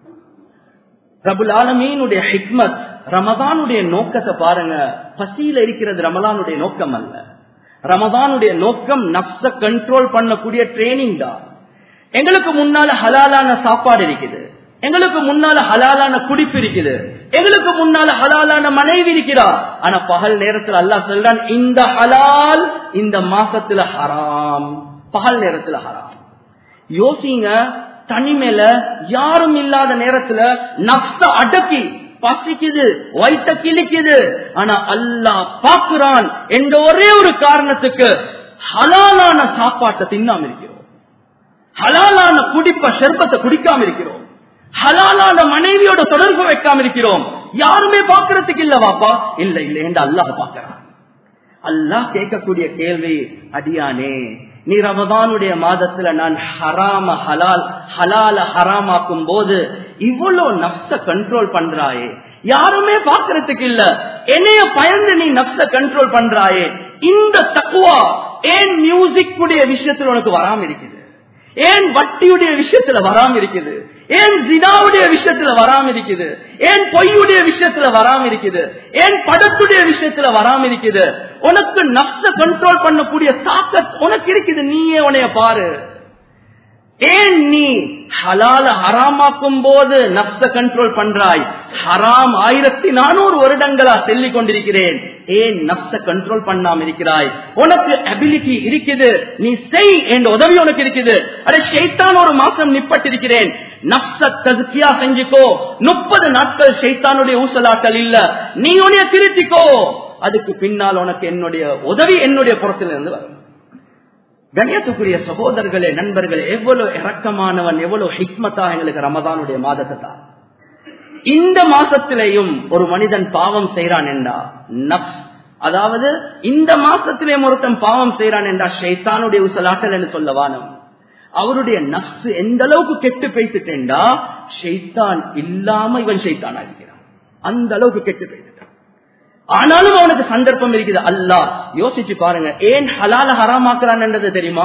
ரபுல் ஆலமீனுடைய ஹிக்மத் ரமதானுடைய நோக்கத்தை பாருங்க பசியில இருக்கிறது ரமதானுடைய நோக்கம் அல்ல ரமதானுடைய நோக்கம் நப்ச கண்ட்ரோல் பண்ணக்கூடிய ட்ரைனிங் தான் எங்களுக்கு முன்னால ஹலாலான சாப்பாடு இருக்குது எங்களுக்கு முன்னால ஹலாலான குடிப்பு இருக்குது எங்களுக்கு முன்னால ஹலாலான மனைவி இருக்கிறா ஆனா பகல் நேரத்தில் அல்லாஹ் சொல்றான் இந்த ஹலால் இந்த மாசத்துல ஹராம் பகல் நேரத்துல ஹராம் யோசிங்க தனிமையில யாரும் இல்லாத நேரத்துல நப்ச அடக்கி பசிக்குது வயிற்ற கிழிக்குது ஆனா அல்லாஹ் பாக்குறான் என்ற ஒரே ஒரு காரணத்துக்கு ஹலாலான சாப்பாட்டை தின்னாம இருக்கிறோம் ஹலாலான குடிப்ப செர்பத்தை குடிக்காம இருக்கிறோம் ஹலாலான மனைவியோட தொடர்பு வைக்காம இருக்கிறோம் யாருமே பாக்குறதுக்கு இல்ல வாப்பா இல்ல இல்ல என்று அல்லாஹ் பாக்குறான் அல்லாஹ் கேட்கக்கூடிய கேள்வி அடியானே நீ ரமதானுடைய மாதத்துல நான் ஹராம ஹலால் ஹலால ஹராமாக்கும் போது இவ்வளவு நப்ச கண்ட்ரோல் பண்றாயே யாருமே பாக்குறதுக்கு இல்ல என்னைய பயந்து நீ நப்ச கண்ட்ரோல் பண்றாயே இந்த தக்குவா ஏன் மியூசிக் உடைய விஷயத்துல உனக்கு வராம இருக்குது ஏன் வட்டியுடைய விஷயத்துல வராம இருக்குது ஏன் ஜினாவுடைய விஷயத்துல வராம இருக்குது ஏன் பொய்யுடைய விஷயத்துல வராம இருக்குது ஏன் படத்துடைய விஷயத்துல வராம இருக்குது உனக்கு நஷ்ட கண்ட்ரோல் பண்ணக்கூடிய தாக்கத் உனக்கு இருக்குது நீயே உனைய பாரு ஏன் நீ ஹலால ஹராமாக்கும் போது நப்ச கண்ட்ரோல் பண்றாய் ஹராம் ஆயிரத்தி நானூறு வருடங்களா சொல்லிக் கொண்டிருக்கிறேன் ஏன் நப்ச கண்ட்ரோல் பண்ணாம இருக்கிறாய் உனக்கு அபிலிட்டி இருக்குது நீ செய் என்ற உதவி உனக்கு இருக்குது அடே ஷைத்தான் ஒரு மாசம் நிப்பட்டிருக்கிறேன் நப்ச தகுதியா செஞ்சுக்கோ முப்பது நாட்கள் ஷைத்தானுடைய ஊசலாட்டல் இல்ல நீ உனைய திருத்திக்கோ அதுக்கு பின்னால் உனக்கு என்னுடைய உதவி என்னுடைய புறத்திலிருந்து வரும் கணியத்துக்குரிய சகோதரர்களே நண்பர்களே எவ்வளவு இறக்கமானவன் எவ்வளவு ஹிக்மத்தா எங்களுக்கு ரமதானுடைய மாதத்தை தான் இந்த மாசத்திலேயும் ஒரு மனிதன் பாவம் செய்யறான் என்றா நப்ஸ் அதாவது இந்த மாசத்திலேயும் ஒருத்தன் பாவம் செய்யறான் என்றா ஷைத்தானுடைய உசலாட்டல் என்று சொல்ல வானம் அவருடைய நப்சு எந்த அளவுக்கு கெட்டு பேசிட்டேன்டா ஷைத்தான் இல்லாம இவன் ஷைத்தான் இருக்கிறான் அந்த அளவுக்கு கெட்டு பேசிட்டான் ஆனாலும் அவனுக்கு சந்தர்ப்பம் இருக்குது அல்லாஹ் யோசிச்சு பாருங்க ஏன் ஹலால ஹராமாக்குறான் என்றது தெரியுமா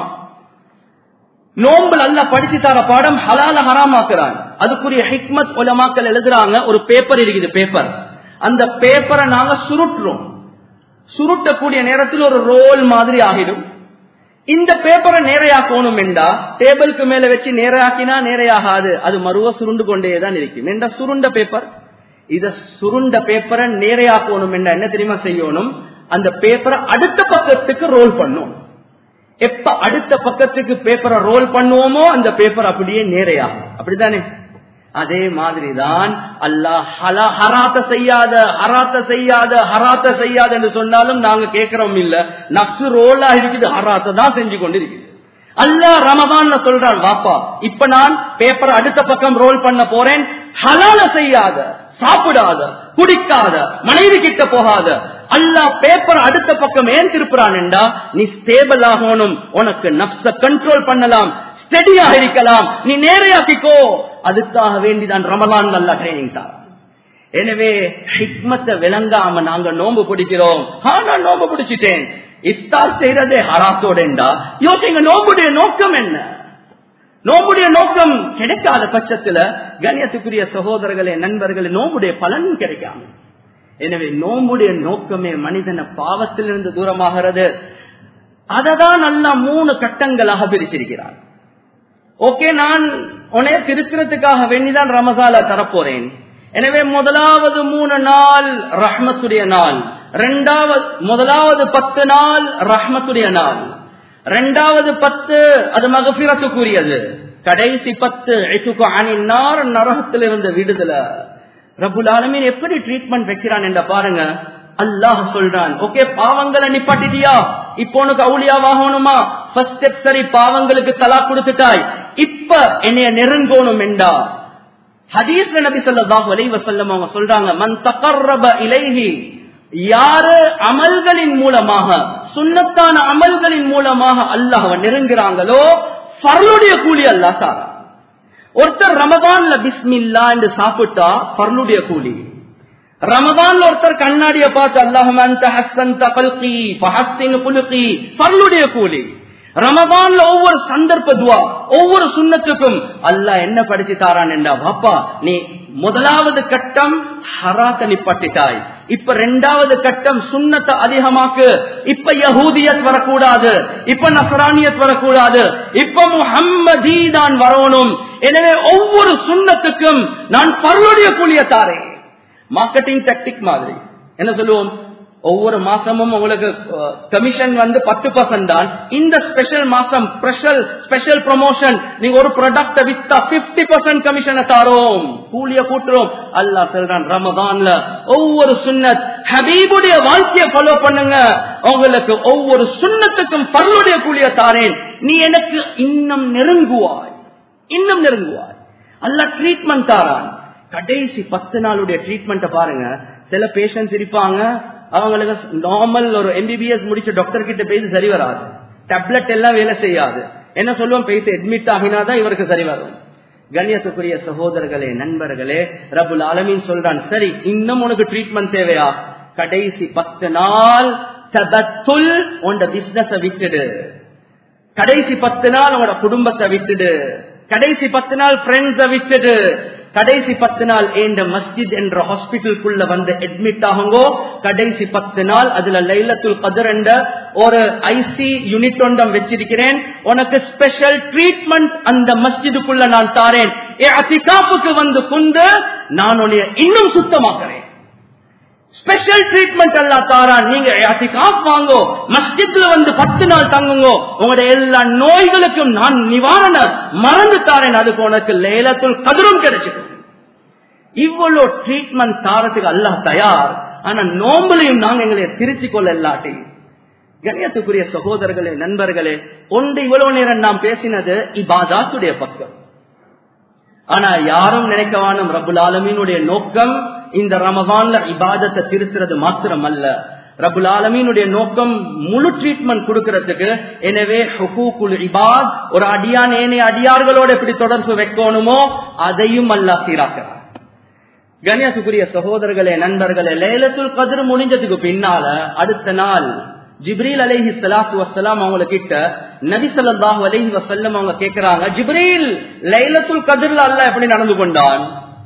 நோம்புல அல்ல படிச்சு தர பாடம் ஹலால ஹராமாக்குறான் அதுக்குரிய ஹிக்மத் உலமாக்கள் எழுதுறாங்க ஒரு பேப்பர் இருக்குது பேப்பர் அந்த பேப்பரை நாங்க சுருட்டுறோம் சுருட்டக்கூடிய நேரத்தில் ஒரு ரோல் மாதிரி ஆகிடும் இந்த பேப்பரை நேரையாக்கணும் என்றா டேபிளுக்கு மேல வச்சு நேரையாக்கினா நேரையாகாது அது மறுவ சுருண்டு கொண்டேதான் இருக்கும் என்ற சுருண்ட பேப்பர் இத சுருண்ட பேப்பரை நேரையாக்கணும் என்ன என்ன தெரியுமா செய்யணும் அந்த பேப்பரை அடுத்த பக்கத்துக்கு ரோல் பண்ணும் எப்ப அடுத்த பக்கத்துக்கு பேப்பரை ரோல் பண்ணுவோமோ அந்த பேப்பர் அப்படியே நேரையாகும் அப்படித்தானே அதே மாதிரிதான் அல்லாஹ் ஹலா ஹராத்த செய்யாத ஹராத்த செய்யாத ஹராத்த செய்யாத என்று சொன்னாலும் நாங்க கேட்கிறோம் இல்ல நப்சு ரோலா இருக்குது ஹராத்த தான் செஞ்சு கொண்டு இருக்குது அல்லாஹ் ரமதான்ல சொல்றான் வாப்பா இப்ப நான் பேப்பர் அடுத்த பக்கம் ரோல் பண்ண போறேன் ஹலால செய்யாத சாப்பிடாத குடிக்காத மனைவி கிட்ட போகாத அல்லாஹ் பேப்பர் அடுத்த பக்கம் ஏன் திருப்புறான் என்றா நீ ஸ்டேபிள் ஆகணும் உனக்கு நப்ச கண்ட்ரோல் பண்ணலாம் ஸ்டெடியா இருக்கலாம் நீ நேரையாக்கிக்கோ அதுக்காக வேண்டிதான் ரமலான் நல்ல ட்ரைனிங் தான் எனவே ஹிக்மத்தை விளங்காம நாங்க நோம்பு பிடிக்கிறோம் நான் நோம்பு பிடிச்சிட்டேன் இஃப்தார் செய்யறதே ஹராத்தோடா யோசிங்க நோம்புடைய நோக்கம் என்ன நோம்புடைய நோக்கம் கிடைக்காத பட்சத்துல கண்ணியத்துக்குரிய சகோதரர்களே நண்பர்களே நோம்புடைய பலன் கிடைக்காம எனவே நோம்புடைய நோக்கமே மனிதன பாவத்திலிருந்து தூரமாகிறது அததான் நல்லா மூணு கட்டங்களாக பிரிச்சிருக்கிறார் ஓகே நான் உனைய திருக்கிறதுக்காக வேண்டிதான் ரமசால தரப்போறேன் எனவே முதலாவது மூணு நாள் ரஹ்மத்துடைய நாள் ரெண்டாவது முதலாவது பத்து நாள் ரஹ்மத்துடைய நாள் ரெண்டாவது பத்து அது மகபிரத்துக்குரியது கடைசி பத்து அணினார் நரகத்திலிருந்து விடுதல ரபுல் ஆலமீன் எப்படி ட்ரீட்மெண்ட் வைக்கிறான் என்ற பாருங்க அல்லாஹ் சொல்றான் ஓகே பாவங்களை நிப்பாட்டிட்டியா இப்போ உனக்கு அவுளியாவாகணுமா ஃபர்ஸ்ட் ஸ்டெப் சரி பாவங்களுக்கு தலா கொடுத்துட்டாய் இப்ப என்னைய நெருங்கோணும் என்றா ஹதீஸ்ல நபி ஸல்லல்லாஹு அலைஹி வஸல்லம் அவங்க சொல்றாங்க மன் தகர்ரப இலைஹி யாரு அமல்களின் மூலமாக சுன்னத்தான அமல்களின் மூலமாக அல்லாஹ் நெருங்குறாங்களோ பர்லுடைய கூலி அல்லாஹ் தாரா ஒருத்தர் ரமதான்ல பிஸ்மில்லா என்று சாப்பிட்டா பர்லுடைய கூலி ரமதான்ல ஒருத்தர் கண்ணாடிய பார்த்து அல்லாஹும் அந்த ஹஸ்தன் தகல்கி ஃபஹஸ்தின் குலுகி பர்லுடைய கூலி ரமதான்ல ஒவ்வொரு சந்தர்ப்ப துவா ஒவ்வொரு சுண்ணத்துக்கும் அல்லாஹ் என்ன படிச்சு தாரான் என்றா பாப்பா நீ முதலாவது கட்டம் ஹராத்த நிப்பட்டிட்டாய் இப்ப ரெண்டாவது கட்டம் சுண்ணத்தை அதிகமாக்கு இப்ப யகூதியத் வரக்கூடாது இப்ப நசரானியத் வரக்கூடாது இப்ப முஹம்மதி தான் வரணும் எனவே ஒவ்வொரு சுண்ணத்துக்கும் நான் பருளுடைய கூலிய தாரேன் மார்க்கெட்டிங் டெக்டிக் மாதிரி என்ன சொல்லுவோம் ஒவ்வொரு மாசமும் உங்களுக்கு கமிஷன் வந்து பத்து பர்சன்ட் தான் இந்த ஸ்பெஷல் மாசம் ஸ்பெஷல் ஸ்பெஷல் ப்ரமோஷன் நீங்க ஒரு ப்ராடக்ட வித்தா பிப்டி பர்சன்ட் கமிஷனை தாரோம் கூலிய கூட்டுறோம் அல்லாஹ் சொல்றான் ரமதான்ல ஒவ்வொரு சுன்னத் ஹபீபுடைய வாழ்க்கையை ஃபாலோ பண்ணுங்க உங்களுக்கு ஒவ்வொரு சுண்ணத்துக்கும் பருளுடைய கூலிய தாரேன் நீ எனக்கு இன்னும் நெருங்குவாய் இன்னும் நெருங்குவாய் அல்ல ட்ரீட்மெண்ட் தாரான் கடைசி பத்து நாளுடைய ட்ரீட்மெண்ட்டை பாருங்க சில பேஷண்ட்ஸ் இருப்பாங்க அவங்களுக்கு நார்மல் ஒரு எம்பிபிஎஸ் முடிச்ச டாக்டர் கிட்ட பேசி சரி வராது டேப்லெட் எல்லாம் வேலை செய்யாது என்ன சொல்லுவோம் பேசி அட்மிட் ஆகினாதான் இவருக்கு சரி வரும் கண்ணியத்துக்குரிய சகோதரர்களே நண்பர்களே ரபுல் ஆலமீன் சொல்றான் சரி இன்னும் உனக்கு ட்ரீட்மெண்ட் தேவையா கடைசி பத்து நாள் தபத்துல் உண்ட பிசினஸ விட்டுடு கடைசி பத்து நாள் உங்களோட குடும்பத்தை விட்டுடு கடைசி பத்து நாள் ஃப்ரெண்ட்ஸ விட்டுடு கடைசி பத்து நாள் இந்த மஸ்ஜித் என்ற ஹாஸ்பிட்டலுக்குள்ள வந்து அட்மிட் ஆகுங்கோ கடைசி பத்து நாள் அதுல லைலத்துல் கதர் என்ற ஒரு ஐசி யூனிட் ஒன்றம் வச்சிருக்கிறேன் உனக்கு ஸ்பெஷல் ட்ரீட்மெண்ட் அந்த மஸ்ஜிதுக்குள்ள நான் தாரேன் அத்திகாப்புக்கு வந்து கொண்டு நான் உன்னைய இன்னும் சுத்தமாக்குறேன் ஸ்பெஷல் ட்ரீட்மெண்ட் அல்லா தாரா நீங்க அத்திகாப் வாங்கோ மஸ்ஜித்ல வந்து பத்து நாள் தங்குங்கோ உங்களுடைய எல்லா நோய்களுக்கும் நான் நிவாரண மறந்து தாரேன் அதுக்கு உனக்கு லேலத்துள் கதிரும் கிடைச்சிடும் இவ்வளவு ட்ரீட்மெண்ட் தாரத்துக்கு அல்லாஹ் தயார் ஆனா நோம்புலையும் நாங்க எங்களை திருத்திக் கொள்ள இல்லாட்டி கண்ணியத்துக்குரிய சகோதரர்களே நண்பர்களே ஒன்று இவ்வளவு நேரம் நாம் பேசினது இபாதாத்துடைய பக்கம் ஆனா யாரும் நினைக்கவானும் ரபுல் ஆலமீனுடைய நோக்கம் இந்த ரமதான்ல இபாதத்தை திருத்துறது மாத்திரம் அல்ல ரபுல் ஆலமீனுடைய நோக்கம் முழு ட்ரீட்மெண்ட் கொடுக்கறதுக்கு எனவே ஹுகூக்குல் இபாத் ஒரு அடியான் ஏனைய அடியார்களோட எப்படி தொடர்பு வைக்கணுமோ அதையும் அல்லா சீராக்கிறார் கண்ணியத்துக்குரிய சகோதரர்களே நண்பர்களே லேலத்துல் கதிர் முடிஞ்சதுக்கு பின்னால அடுத்த நாள் ஜிப்ரீல் அலைஹி சலாத்து வசலாம் அவங்க கிட்ட நபி சொல்லாஹு அலைஹி வசல்லம் அவங்க கேக்குறாங்க ஜிப்ரீல் லைலத்துல் கதிர்ல அல்ல எப்படி நடந்து கொண்டான்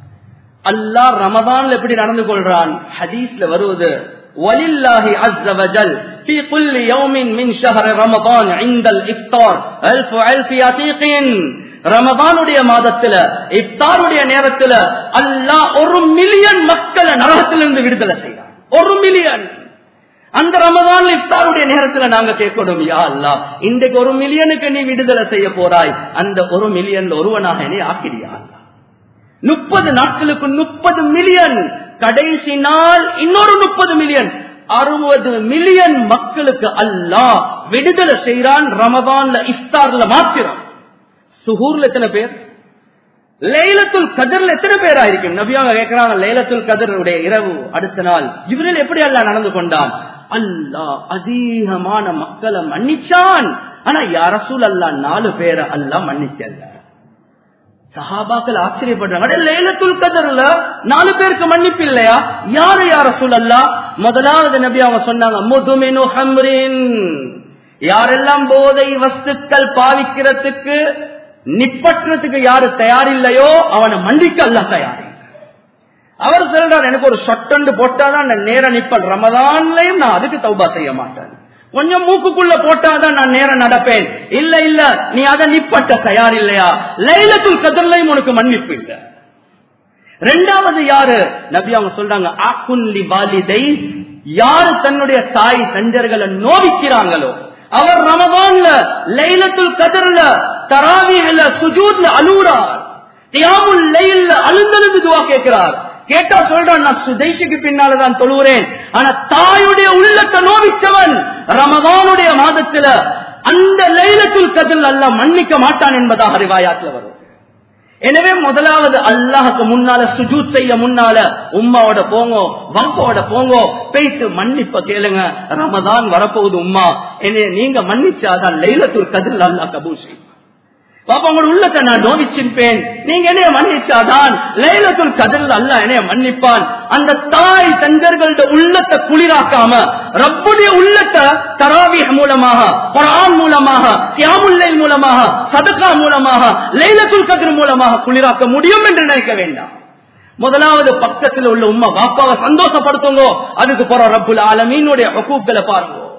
அல்லாஹ் ரமதான்ல எப்படி நடந்து கொள்றான் ஹதீஸ்ல வருவது ولله عز وجل في كل يوم من شهر رمضان عند الافطار الف الف عتيق ரமதானுடைய மாதத்துல இப்தாருடைய நேரத்துல அல்லாஹ் ஒரு மில்லியன் மக்களை நரகத்திலிருந்து விடுதலை செய்யறான் ஒரு மில்லியன் அந்த ரமதான் இஃப்தாருடைய நேரத்துல நாங்க கேட்கணும் யா அல்லா இன்றைக்கு ஒரு மில்லியனுக்கு நீ விடுதலை செய்ய போறாய் அந்த ஒரு மில்லியன் ஒருவனாக என்னை ஆக்கிறியா முப்பது நாட்களுக்கு முப்பது மில்லியன் கடைசி நாள் இன்னொரு முப்பது மில்லியன் அறுபது மில்லியன் மக்களுக்கு அல்லாஹ் விடுதலை செய்யறான் ரமதான்ல இஃப்தார்ல மாத்திரம் சுகூர்ல எத்தனை பேர் லைலத்துல் கதிர்ல எத்தனை பேரா இருக்கும் நபியாக கேட்கிறாங்க லைலத்துல் கதிருடைய இரவு அடுத்த நாள் இவரில் எப்படி அல்ல நடந்து கொண்டான் அல்லாஹ் அதிகமான மக்களை மன்னிச்சான் ஆனா யாரசூல் அல்லா நாலு பேரை அல்லா மன்னிச்சல்ல சஹாபாக்கள் ஆச்சரியப்படுறாங்க லைலத்துல் கதர்ல நாலு பேருக்கு மன்னிப்பு இல்லையா யாரு யார சொல்லல்லா முதலாவது நபி அவங்க சொன்னாங்க முதுமினு ஹம்ரின் யாரெல்லாம் போதை வஸ்துக்கள் பாவிக்கிறதுக்கு நிப்பற்றதுக்கு யாரு தயாரில்லையோ அவனை மன்னிக்க அல்ல தயாரி அவர் சொல்றார் எனக்கு ஒரு சொட்டண்டு போட்டாதான் நான் நேர நிப்பல் ரமதான்லயும் நான் அதுக்கு தௌபா செய்ய மாட்டேன் கொஞ்சம் மூக்குக்குள்ள போட்டாதான் நான் நேரம் நடப்பேன் இல்ல இல்ல நீ அதை நிப்பட்ட தயார் இல்லையா லைலத்துல் கதிர்லையும் உனக்கு மன்னிப்பு இல்ல ரெண்டாவது யாரு நபி அவங்க சொல்றாங்க ஆக்குன்லி வாலிதை யாரு தன்னுடைய தாய் தஞ்சர்களை நோவிக்கிறாங்களோ அவர் ரமதான்ல லைலத்துல் கதிர்ல தராவியில சுஜூத்ல அழுகுறார் தியாமுல் லைல்ல அழுந்தழுந்து துவா கேட்கிறார் கேட்டா சொல்றான் நான் சுதேஷுக்கு பின்னாலதான் தொழுகிறேன் ஆனா தாயுடைய உள்ளத்தை நோவிச்சவன் ரமதானுடைய மாதத்துல அந்த லைலத்துல் கதில் அல்ல மன்னிக்க மாட்டான் என்பதாக அறிவாயாத்துல வரும் எனவே முதலாவது அல்லாஹுக்கு முன்னால சுஜூத் செய்ய முன்னால உம்மாவோட போங்கோ வம்போட போங்கோ பேசி மன்னிப்ப கேளுங்க ரமதான் வரப்போகுது உம்மா என்னைய நீங்க மன்னிச்சாதான் லைலத்துல் கதில் அல்லாஹ் கபூல் செய்யும் பாப்பா உங்களோட உள்ளத்தை நான் நோவிச்சிருப்பேன் நீங்க என்னைய மன்னிச்சாதான் லைலத்துல் கதில் அல்ல என்னைய மன்னிப்பான் அந்த தாய் தந்தர்களோட உள்ளத்தை குளிராக்காம ரப்புடைய உள்ளத்தை தராவி மூலமாக குரான் மூலமாக தியாமுல்லை மூலமாக சதக்கா மூலமாக லைலத்துல் கதிர் மூலமாக குளிராக்க முடியும் என்று நினைக்க வேண்டாம் முதலாவது பக்கத்தில் உள்ள உம்மா பாப்பாவை சந்தோஷப்படுத்துங்க அதுக்கு போற ரப்புல் ஆலமீனுடைய ஹக்கூக்களை பாருங்க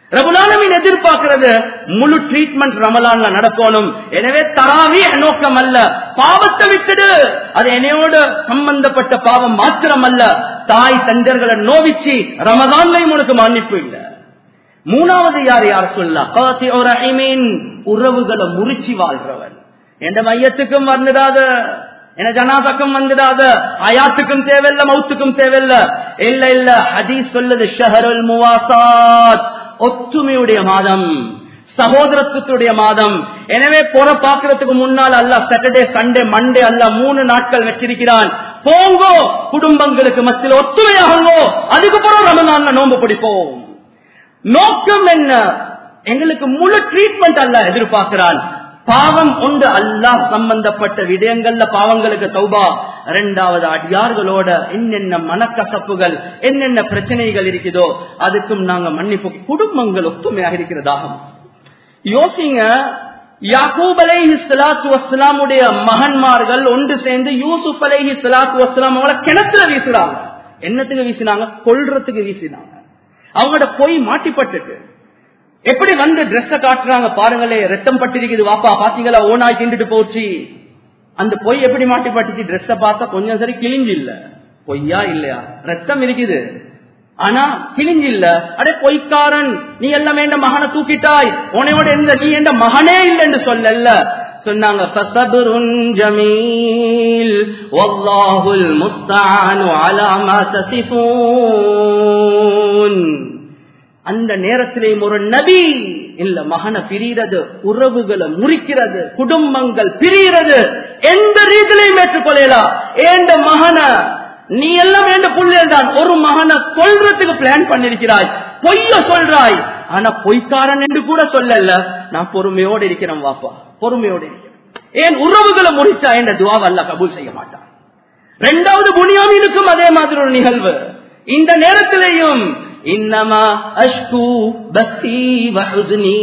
ரகுலானமின் எதிர்பார்க்கிறது முழு ட்ரீட்மெண்ட் ரமலான்ல நடக்கணும் எனவே தராவி நோக்கம் அல்ல பாவத்தை விட்டுடு அது என்னையோட சம்பந்தப்பட்ட பாவம் மாத்திரம் அல்ல தாய் தந்தர்களை நோவிச்சு ரமதான்லையும் உனக்கு மன்னிப்பு இல்லை மூணாவது யார் யார் சொல்ல உறவுகளை முறிச்சு வாழ்றவன் எந்த மையத்துக்கும் வந்துடாத என ஜனாதக்கும் வந்துடாத அயாத்துக்கும் தேவையில்ல மௌத்துக்கும் தேவையில்ல இல்ல இல்ல ஹதீஸ் சொல்லுது ஷஹருல் முவாசாத் ஒத்துமையுடைய மாதம் சகோதரத்துடைய மாதம் எனவே புற பாக்குறதுக்கு முன்னால் அல்ல சாட்டர்டே சண்டே மண்டே அல்ல மூணு நாட்கள் வச்சிருக்கிறான் போங்கோ குடும்பங்களுக்கு மத்தியில் ஒத்துமையாகுங்கோ அதுக்கப்புறம் ரமலான்ல நோன்பு பிடிப்போம் நோக்கம் என்ன எங்களுக்கு முழு ட்ரீட்மெண்ட் அல்ல எதிர்பார்க்கிறான் பாவம் உண்டு அல்லாஹ் சம்பந்தப்பட்ட விடயங்கள்ல பாவங்களுக்கு தௌபா இரண்டாவது அடியார்களோட என்னென்ன மனக்கசப்புகள் என்னென்ன பிரச்சனைகள் இருக்குதோ அதுக்கும் நாங்க மன்னிப்பு குடும்பங்கள் ஒத்துமையாக இருக்கிறதாகும் யோசிங்க யாக்கூப் அலைஹி சலாத்து வஸ்லாமுடைய மகன்மார்கள் ஒன்று சேர்ந்து யூசுப் அலைஹி சலாத்து வஸ்லாம் அவங்கள கிணத்துல வீசுறாங்க என்னத்துக்கு வீசினாங்க கொல்றதுக்கு வீசினாங்க அவங்களோட பொய் மாட்டிப்பட்டுட்டு எப்படி வந்து ட்ரெஸ்ஸ காட்டுறாங்க பாருங்களே ரத்தம் பட்டிருக்குது வாப்பா பாத்தீங்களா ஓனாய் திண்டுட்டு போச்சு அந்த பொய் எப்படி மாட்டிப்பட்டுச்சு ட்ரெஸ்ஸ பார்த்தா கொஞ்சம் சரி கிழிஞ்சு இல்ல பொய்யா இல்லையா ரத்தம் இருக்குது ஆனா கிழிஞ்சு இல்ல அடே பொய்க்காரன் நீ எல்லாம் என்ற மகனை தூக்கிட்டாய் உனையோட எந்த நீ என்ற மகனே இல்லை என்று சொல்லல சொன்னாங்க ஃபஸபுருன் ஜமீல் வல்லாஹுல் முஸ்தஆனு அலா மா தசிஃபூன் அந்த நேரத்திலேயும் ஒரு நபி இல்ல மகனை பிரிகிறது உறவுகளை முறிக்கிறது குடும்பங்கள் பிரிகிறது எந்த ரீதியிலையும் ஏற்றுக்கொள்ளலாம் ஏண்ட மகனை நீ எல்லாம் வேண்ட புள்ளியல் தான் ஒரு மகனை கொல்றதுக்கு பிளான் பண்ணிருக்கிறாய் பொய்ய சொல்றாய் ஆனா பொய்க்காரன் என்று கூட சொல்லல நான் பொறுமையோடு இருக்கிறேன் வாப்பா பொறுமையோடு இருக்கிறேன் ஏன் உறவுகளை முறிச்சா என்ற துவாவை அல்ல கபூல் செய்ய மாட்டான் ரெண்டாவது புனியாமீனுக்கும் அதே மாதிரி ஒரு நிகழ்வு இந்த நேரத்திலேயும் இன்னமா அஷ்கு பக்தி வஹுஸ்னி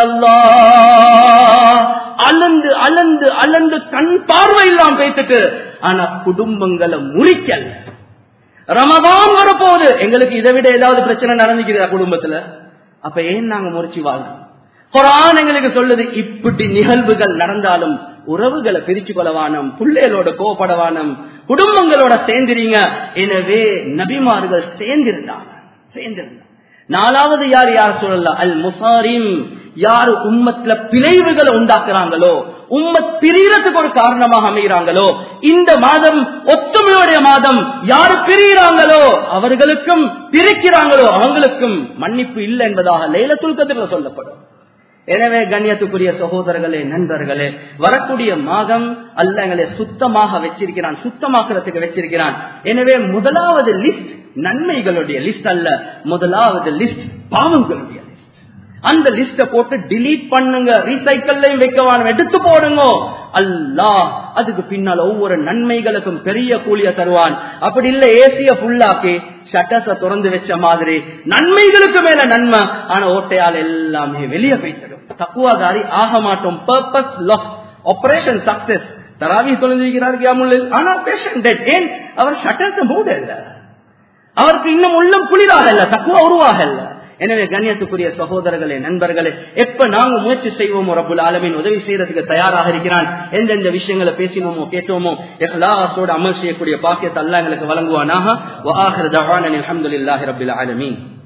இலல்லாஹ் அலந்து அலந்து அலந்து கண் பார்வை இல்லாம பேசிட்டு ஆனா குடும்பங்களை முறிக்கல ரமதான் வரப்போகுது எங்களுக்கு இதை விட ஏதாவது பிரச்சனை நடந்துக்கிறதா குடும்பத்துல அப்ப ஏன் நாங்க முறிச்சு வாழணும் குரான் எங்களுக்கு சொல்லுது இப்படி நிகழ்வுகள் நடந்தாலும் உறவுகளை பிரிச்சு கொள்ளவானம் பிள்ளைகளோட கோபப்படவானம் குடும்பங்களோட சேர்ந்துறீங்க எனவே நபிமார்கள் சேர்ந்திருந்தாங்க சேர்ந்திருந்தாங்க நாலாவது யார் யார் சொல்லலாம் அல் முசாரிம் யாரு உம்மத்துல பிழைவுகளை உண்டாக்குறாங்களோ உம்மத் பிரியறதுக்கு ஒரு காரணமாக அமைகிறாங்களோ இந்த மாதம் ஒத்துமையுடைய மாதம் யாரு பிரிகிறாங்களோ அவர்களுக்கும் பிரிக்கிறாங்களோ அவங்களுக்கும் மன்னிப்பு இல்லை என்பதாக லைலத்துல் கதிரில் சொல்லப்படும் எனவே கண்ணியத்துக்குரிய சகோதரர்களே நண்பர்களே வரக்கூடிய மாதம் அல்ல எங்களை சுத்தமாக வச்சிருக்கிறான் சுத்தமாக்குறதுக்கு வச்சிருக்கிறான் எனவே முதலாவது லிஸ்ட் நன்மைகளுடைய லிஸ்ட் அல்ல முதலாவது லிஸ்ட் பாவங்களுடைய லிஸ்ட் அந்த லிஸ்ட போட்டு டிலீட் பண்ணுங்க ரீசைக்கிள்லையும் வைக்கவான எடுத்து போடுங்க அல்லாஹ் அதுக்கு பின்னால் ஒவ்வொரு நன்மைகளுக்கும் பெரிய கூலிய தருவான் அப்படி இல்ல ஏசிய ஃபுல்லாக்கி ஷட்டஸ திறந்து வச்ச மாதிரி நன்மைகளுக்கு மேல நன்மை ஆனா ஓட்டையால் எல்லாமே வெளியே போய்த்தடும் தக்குவாதாரி ஆக மாட்டோம் பர்பஸ் லாஸ் ஆபரேஷன் சக்சஸ் தராவி தொலைஞ்சிருக்கிறார் கியாமுல் ஆனா பேஷண்ட் டெட் ஏன் அவர் ஷட்டர்ஸ் மூட இல்ல அவருக்கு இன்னும் உள்ளம் குளிராக இல்ல தக்குவா உருவாக இல்ல எனவே கண்ணியத்துக்குரிய சகோதரர்களே நண்பர்களே எப்ப நாங்க முயற்சி செய்வோமோ ரபுல் ஆலமின் உதவி செய்யறதுக்கு தயாராக இருக்கிறான் எந்தெந்த விஷயங்களை பேசினோமோ கேட்டோமோ எல்லாத்தோட அமல் செய்யக்கூடிய பாக்கியத்தை அல்ல எங்களுக்கு வழங்குவானாக அலமதுல்லாஹி ரபுல் ஆலமீன்